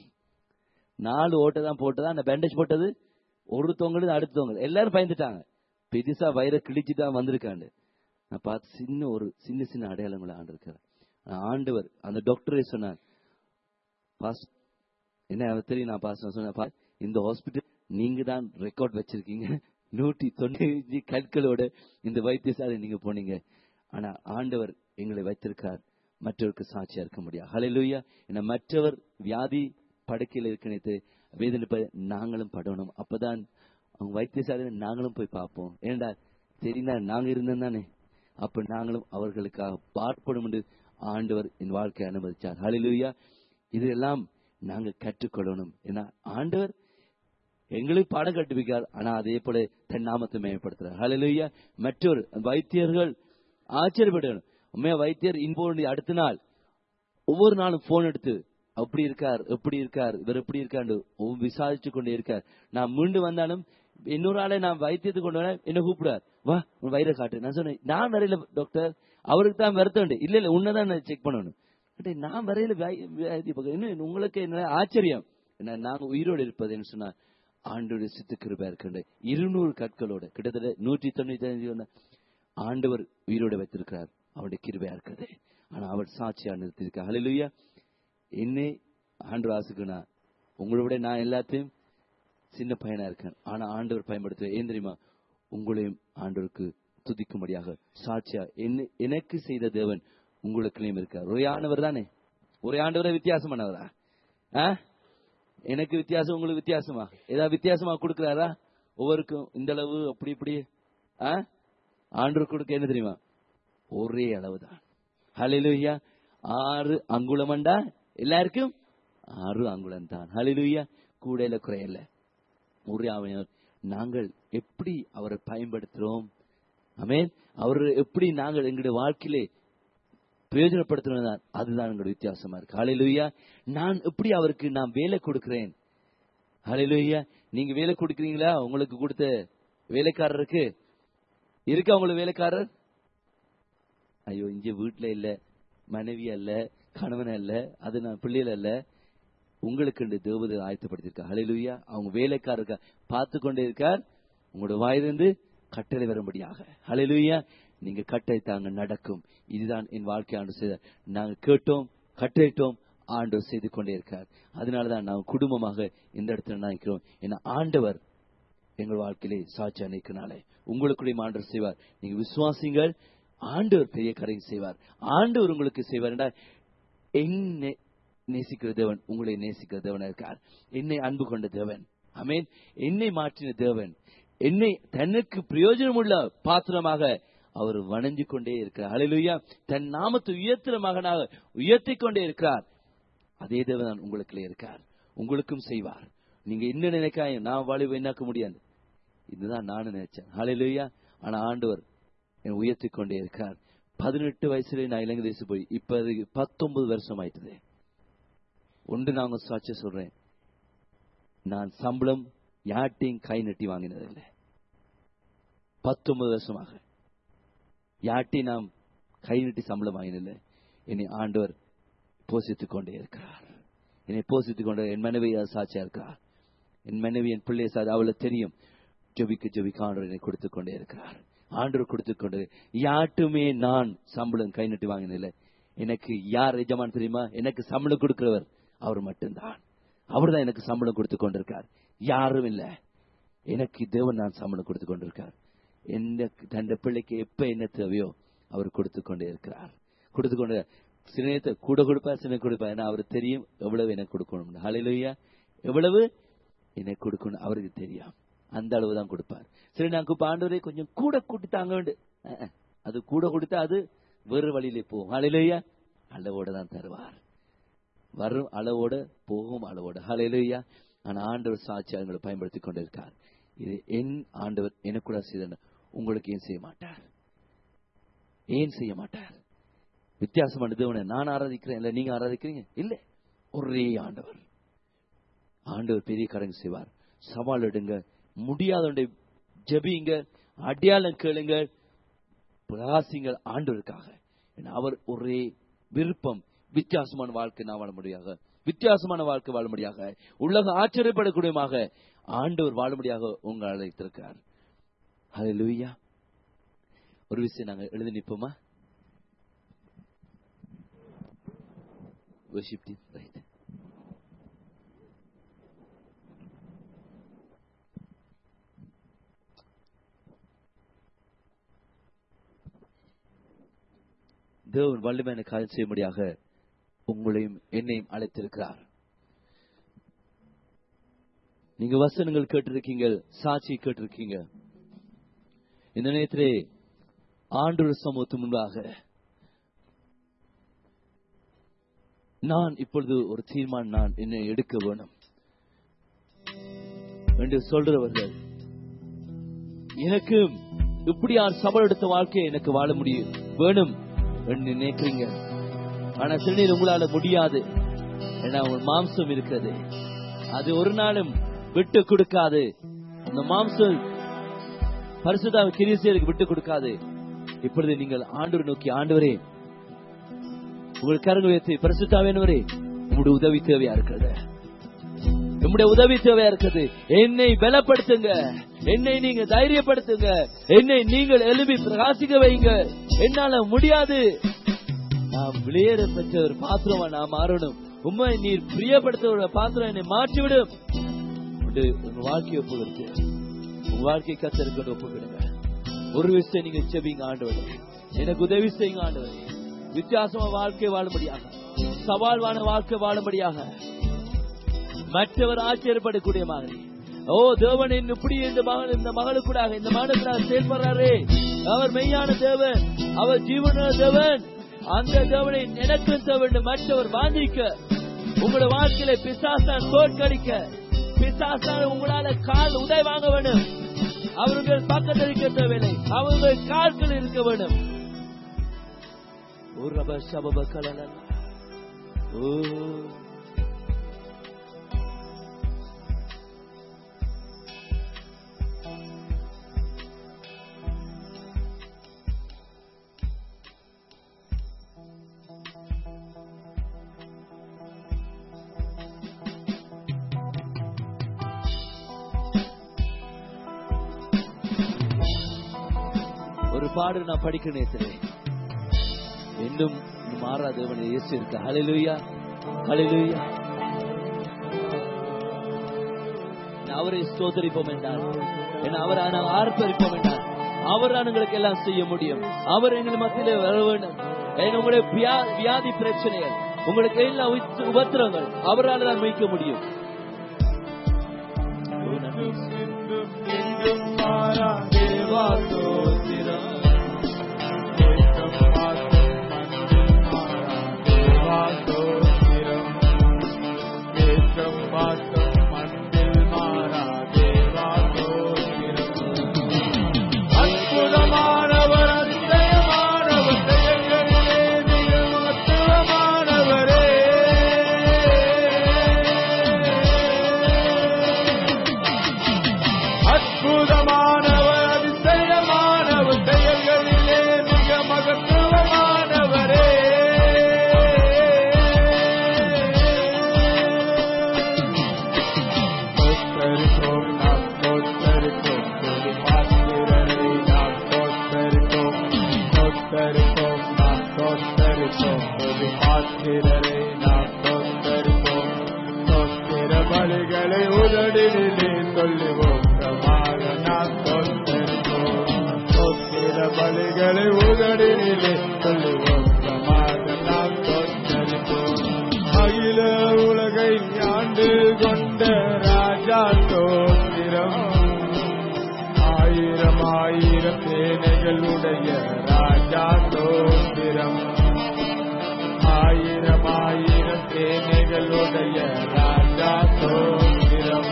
நாலு ஓட்டை தான் போட்டதா அந்த பேண்டேஜ் போட்டது ஒருத்தவங்களும் அடுத்தவங்க எல்லாரும் பயந்துட்டாங்க பெருசா வயிறை கிழிச்சு தான் வந்திருக்காண்டு நான் பார்த்து சின்ன ஒரு சின்ன சின்ன அடையாளங்களை ஆண்டு ஆனா ஆண்டவர் அந்த டாக்டரே சொன்னார் பாஸ் என்ன அவர் தெரியும் நான் பாஸ் சொன்னேன் "பா, இந்த ஹாஸ்பிட்டல் நீங்க தான் ரெக்கார்ட் வச்சிருக்கீங்க நூற்றி தொண்ணூத்தி கற்களோட இந்த வைத்தியசாலை நீங்க போனீங்க ஆனா ஆண்டவர் எங்களை வைத்திருக்கார் மற்றவருக்கு சாட்சியா இருக்க முடியாது ஹalleluya என்ன மற்றவர் வியாதி படுக்கையில் இருக்கிறது வேதனை நாங்களும் படணும் அப்பதான் அவங்க வைத்தியசாலையில நாங்களும் போய் பார்ப்போம் ஏண்டா தெரியுதா நாங்க இருந்தோம் தானே அப்ப நாங்களும் அவர்களுக்காக பார்ப்படும் என்று ஆண்டவர் என் வாழ்க்கை அனுமதிச்சார் ஹalleluya இதெல்லாம் நாங்க கற்றுக்கொள்ளணும் ஏன்னா ஆண்டவர் எங்களுக்கு பாடம் கற்பிக்கார் ஆனா அதே போல தன் நாமத்தை மேம்படுத்துறார் ஹalleluya மற்றொரு வைத்தியர்கள் ஆச்சரியப்படணும் உண்மையா வைத்தியர் இன்போடு அடுத்த நாள் ஒவ்வொரு நாளும் போன் எடுத்து அப்படி இருக்கார் எப்படி இருக்கார் இவர் எப்படி இருக்காரு விசாரிச்சு கொண்டே இருக்கார் நான் மீண்டும் வந்தாலும் இன்னொரு ஆளை நான் வைத்தியத்துக்கு கொண்டு வரேன் என்ன கூப்பிடுவார் வா உன் வயிறை காட்டு நான் சொன்னேன் நான் வரையில டாக்டர் அவருக்கு தான் வருத்தம் இல்ல இல்ல உன்னதான் நான் செக் பண்ணணும் அடே, நான் வரையில வியாதி வியாதி பார்க்க- இன்னும் உங்களுக்கு என்ன ஆச்சரியம் என்ன நாங்க உயிரோடு இருப்பதுன்னு சொன்னா ஆண்டோட சித்து கிருபா இருக்கின்ற இருநூறு கற்களோட கிட்டத்தட்ட நூற்றி தொண்ணூத்தி அஞ்சு ஆண்டவர் உயிரோட வைத்திருக்கிறார் அவருடைய கிருபையா இருக்கிறது ஆனா அவர் சாட்சியா நிறுத்திருக்கார் ஹalleluya என்னை ஆண்டவர் ஆசுக்குனா உங்களை விட நான் எல்லாத்தையும் சின்ன பையனா இருக்கேன் ஆனா ஆண்டவர் பயன்படுத்துவேன் ஏன் தெரியுமா உங்களையும் ஆண்டவருக்கு துதிக்கும்படியாக சாட்சியா என்ன எனக்கு செய்த தேவன் உங்களுக்குள்ளேயும் இருக்கார் ஒரே ஆண்டவர் தானே ஒரே ஆண்டவரை வித்தியாசமானவரா ஆ? எனக்கு வித்தியாசம் உங்களுக்கு வித்தியாசமா ஏதாவது வித்தியாசமா கொடுக்கிறாரா ஒவ்வொருக்கும் இந்த அளவு அப்படி இப்படி ஆ? ஆண்டவர் கொடுக்க என்ன தெரியுமா ஒரே அளவுதான் ஹalleluya ஆறு அங்குலமண்டா எல்லாருக்கும் ஆறு அங்குலம் தான் ஹalleluya கூடையில குறையல ஒரே அவன் நாங்கள் எப்படி அவரை பயன்படுத்துறோம் ஆமென் அவர் எப்படி நாங்கள் எங்களுடைய வாழ்க்கையிலே பிரயோஜனப்படுத்துறோம் அதுதான் எங்களுடைய வித்தியாசமா இருக்கு ஹalleluya நான் எப்படி அவருக்கு நான் வேலை கொடுக்கிறேன் ஹalleluya நீங்க வேலை கொடுக்குறீங்களா உங்களுக்கு கொடுத்த வேலைக்காரருக்கு இருக்கா உங்களுக்கு வேலைக்காரர் ஐயோ இங்க வீட்டுல இல்ல மனைவி அல்ல கணவன் அல்ல அது நான் பிள்ளைகள் அல்ல உங்களுக்கு இந்த தேவதை ஆயத்தப்படுத்திருக்கா ஹalleluya அவங்க வேலைக்காரருக்கா பார்த்து கொண்டே இருக்கார் உங்களோட வாயிலிருந்து கட்டளை வரும்படியாக ஹalleluya நீங்க கட்டளை தாங்க நடக்கும் இதுதான் என் வாழ்க்கை ஆண்டு செய்த நாங்க கேட்டோம் கட்டளையிட்டோம் ஆண்டவர் செய்து கொண்டே இருக்கார் அதனாலதான் நாங்கள் குடும்பமாக இந்த இடத்துல நினைக்கிறோம் ஏன்னா ஆண்டவர் எங்கள் வாழ்க்கையிலே சாட்சி அணைக்கனாலே உங்களுக்குடைய ஆண்டவர் செய்வார் நீங்க விசுவாசிங்கள் ஆண்டவர் பெரிய கரையை செய்வார் ஆண்டவர் உங்களுக்கு செய்வார் என்றால் என்னை நேசிக்கிற தேவன் உங்களை நேசிக்கிற தேவனா இருக்கார் என்னை அன்பு கொண்ட தேவன் அமேன் என்னை மாற்றின தேவன் என்னை தனக்கு பிரயோஜனமுள்ள பாத்திரமாக அவர் வணங்கி கொண்டே இருக்கிறார் ஹalleluya தன் நாமத்தை உயர்த்துற மகனாக உயர்த்தி கொண்டே இருக்கிறார் அதே தேவன் உங்களுக்குள்ளே இருக்கார் உங்களுக்கும் செய்வார் நீங்க என்ன நினைக்காய நான் வாழிவு என்னாக்க முடியாது இதுதான் நானும் நினைச்சேன் ஹalleluya ஆனா ஆண்டவர் என்னை உயர்த்தி கொண்டே இருக்கார் பதினெட்டு வயசுல நான் இலங்கை தேசம் போய் இப்ப அதுக்கு பத்தொன்பது வருஷம் ஆயிட்டுது ஒன்று நாங்க சாட்சி சொல்றேன் நான் சம்பளம் யார்ட்டையும் கை நட்டி வாங்கினதில்லை பத்தொன்பது வருஷமாக யார்ட்டையும் நாம் கை நட்டி சம்பளம் வாங்கினதில்லை என்னை ஆண்டவர் போஷித்துக் கொண்டே இருக்கிறார் என்னை போஷித்துக் கொண்டே என் மனைவி சாட்சியா இருக்கிறார் என் மனைவி என் பிள்ளை சாட்சி அவளுக்கு தெரியும் ஜபிக்க ஜபிக்க ஆண்டவர் என்னை கொடுத்துக் கொண்டே இருக்கிறார் ஆண்டவர் கொடுத்துக் கொண்டு யாட்டுமே நான் சம்பளம் கை நட்டி வாங்கினதில்லை எனக்கு யார் எஜமான் தெரியுமா எனக்கு சம்பளம் கொடுக்கிறவர் அவர் மட்டும்தான் அவர் தான் எனக்கு சம்பளம் கொடுத்து கொண்டிருக்கார் யாரும் இல்ல எனக்கு தேவன் நான் சம்பளம் கொடுத்து கொண்டிருக்கார் என்ன தன் பிள்ளைக்கு எப்ப என்ன தேவையோ அவர் கொடுத்து கொண்டே இருக்கிறார் கொடுத்து கொண்டு சில நேரத்தை கூட கொடுப்பார் சில கொடுப்பார் ஏன்னா அவருக்கு தெரியும் எவ்வளவு எனக்கு கொடுக்கணும் ஹalleluya எவ்வளவு எனக்கு கொடுக்கணும் அவருக்கு தெரியும் அந்த அளவு தான் கொடுப்பார் சரி நான் ஆண்டவரே கொஞ்சம் கூட கூட்டி தாங்க வேண்டும் அஹ், அஹ். அது கூட கொடுத்தா அது வேறு வழியிலே போகும் ஹalleluya அளவோட தான் தருவார் வரும் அளவோட போகும் அளவோட ஹalleluya ஆனா ஆண்டவர் சாட்சி அவங்களை பயன்படுத்தி கொண்டிருக்கார் இது என் ஆண்டவர் எனக்கு கூட செய்த உங்களுக்கு ஏன் செய்ய மாட்டார் ஏன் செய்ய மாட்டார் வித்தியாசமான தேவனை நான் ஆராதிக்கிறேன் இல்ல நீங்க ஆராதிக்கிறீங்க இல்ல ஒரே ஆண்டவர் ஆண்டவர் பெரிய கரங்க செய்வார் சவால் எடுங்க முடியாதவண்டை ஜெபிங்க அடையாளம் கேளுங்க பிரகாசிங்கள் ஆண்டவருக்காக ஏன்னா அவர் ஒரே விருப்பம் வித்தியாசமான வாழ்க்கை நான் வாழ முடியாக வித்தியாசமான வாழ்க்கை வாழ முடியாக உலக ஆச்சரியப்படக்கூடியமாக ஆண்டவர் வாழ முடியாக உங்களை அழைத்திருக்கிறார் ஹalleluya ஒரு விஷயம் நாங்க எழுதி நிப்போமா worship team right தேவன் வல்லமையான காரியம் செய்யும்படியாக உங்களையும் என்னையும் அழைத்திருக்கிறார் நீங்க வசனங்கள் கேட்டிருக்கீங்க சாட்சி கேட்டிருக்கீங்க இந்த நேரத்திலே ஆண்டொரு சமூகத்து முன்பாக நான் இப்பொழுது ஒரு தீர்மானம் நான் என்னை எடுக்க வேணும் என்று சொல்றவர்கள் எனக்கு இப்படி யார் சபல் எடுத்த வாழ்க்கையை எனக்கு வாழ முடியும் வேணும் என்று நினைக்கிறீங்க ஆனா சில நேரம் உங்களால முடியாது ஏன்னா உங்கள் மாம்சம் இருக்கிறது அது ஒரு நாளும் விட்டு கொடுக்காது அந்த மாம்சம் பரிசுதாவை கிரிசியருக்கு விட்டு கொடுக்காது இப்பொழுது நீங்கள் ஆண்டவர் நோக்கி ஆண்டவரே உங்கள் கரங்க உயர்த்தி பரிசுத்தாவேனவரே உங்களுடைய உதவி தேவையா இருக்கிறது நம்முடைய உதவி தேவையா இருக்குது என்னை பலப்படுத்துங்க என்னை நீங்க தைரியப்படுத்துங்க என்னை நீங்கள் எழுப்பி பிரகாசிக்க வைங்க என்னால முடியாது நாம் வெளியேற பெற்ற ஒரு பாத்திரமா நான் மாறணும் உண்மை நீர் பிரியப்படுத்த ஒரு பாத்திரம் என்னை மாற்றிவிடும் என்று உங்க வாழ்க்கையை ஒப்புகிறது உங்க வாழ்க்கை கத்தருக்கு ஒப்புக்கிடுங்க ஒரு விஷயம் நீங்க செபிங்க ஆண்டவர் எனக்கு உதவி செய்யுங்க ஆண்டவர் வித்தியாசமா வாழ்க்கை வாழும்படியாக சவால்வான வாழ்க்கை வாழும்படியாக மற்றவர் ஆச்சரியப்படக்கூடிய மாதிரி ஓ தேவன் இப்படி இந்த மகன் இந்த மகளுக்கூடாக இந்த மகனுக்கூடாக செயல்படுறாரே அவர் மெய்யான தேவன் அவர் ஜீவன தேவன் அந்த தேவனை நினைக்க வேண்டும் மற்றவர் வாந்திக்க உங்களோட வாழ்க்கையில பிசாசான் தோற்கடிக்க பிசாசான் உங்களால கால் உடை வாங்க வேண்டும் அவர்கள் பக்கத்தில் இருக்க தேவையில்லை அவர்கள் கால்கள் இருக்க வேண்டும் ஓ ரப சபப கலலல. ஓ ஒரு பாடு நான் படிக்க நேசிறேன் இன்னும் மாறா தேவனை இயேசு இருக்க ஹalleluya ஹalleluya அவரை ஸ்தோத்தரிப்போம் என்றால் என அவரை நாம் ஆர்ப்பரிப்போம் என்றால் அவர் எங்களுக்கு எல்லாம் செய்ய முடியும் அவர் எங்கள் மத்தியிலே வர வேண்டும் ஏன் உங்களுடைய வியா- வியாதி பிரச்சனைகள் உங்களுக்கு எல்லா உத்- உபத்திரங்கள் அவரால் தான் மீட்க முடியும் ஓ, நன்றி. அற்புதமானவர் அதிசயமானவர் செயல்களிலே மிக மகத்துவமானவரே அற்புதமானவர் அதிசயமானவர் செயல்களிலே மிக மகத்துவமானவரே தோத்தரிப்போம் நாம் தோத்தரிப்போம் துதி மாத்திரரை நாம் தோத்தரிப்போம் தோத்தரிப்போம் நாம் தோத்தரிப்போம் துதி மாத்திரரை நாம் தோத்தரிப்போம் தோத்திர பலிகளை உதடிலே சொல்லுவோம் பிரமாக நாம் தோத்தரிப்போம் தோத்திர பலிகளை உதடிலே சொல்லுவோம் பிரமாக நாம் தோத்தரிப்போம் அகில உலகை ஆண்டு கொண்ட ராஜா தோத்திரம் ஆயிரம் ஆயிரம் சேனைகளுடைய ராஜா தோத்திரம் ஆயிரம் ஆயிரம் சேனைகளுடைய ராஜா தோத்திரம்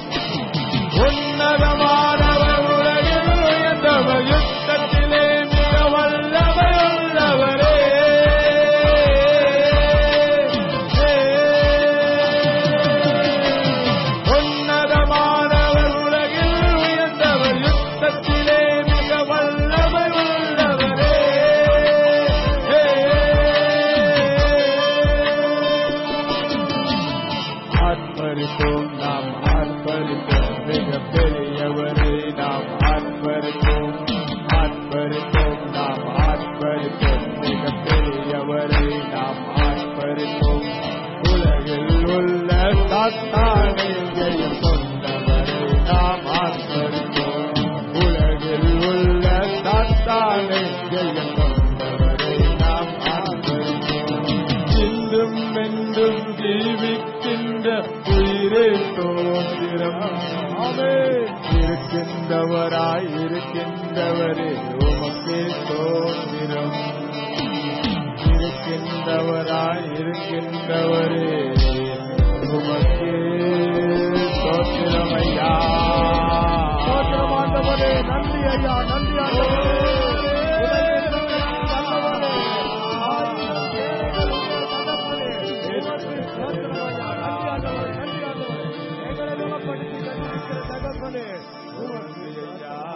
உன்னதமானவர் உலகில் உயர்ந்தவர் யுத்தத்திலே மிக வல்லமையுள்ளவரே உன்னதமானவர் உலகில் உயர்ந்தவர் யுத்தத்திலே மிக வல்லமையுள்ளவரே ஆர்ப்பரிப்போம் நாம் ஆர்ப்பரிப்போம் மிக பெரியவரை நாம் ஆர்ப்பரிப்போம் ஆர்ப்பரிப்போம் நாம் ஆர்ப்பரிப்போம் மிக பெரியவரை நாம் ஆர்ப்பரிப்போம் உலகில் உள்ள சாத்தானை ஜெயம் கொண்டவரை நாம் ஆர்ப்பரிப்போம் உலகில் உள்ள சாத்தானை ஜெயம் கொண்டவரை நாம் ஆர்ப்பரிப்போம் இன்றும் என்றும் ஜீவிக்கின்ற உயிரே தோன்றிரம் ஆமே இருக்கின்றவராய் இருக்கின்றவரே உமக்கே தோன்றிரம் இருக்கின்றவராய் இருக்கின்றவரே உமக்கே தோன்றிரம் ஐயா தோற்றமாண்டவரே நன்றி ஐயா நன்றி ஆண்டவரே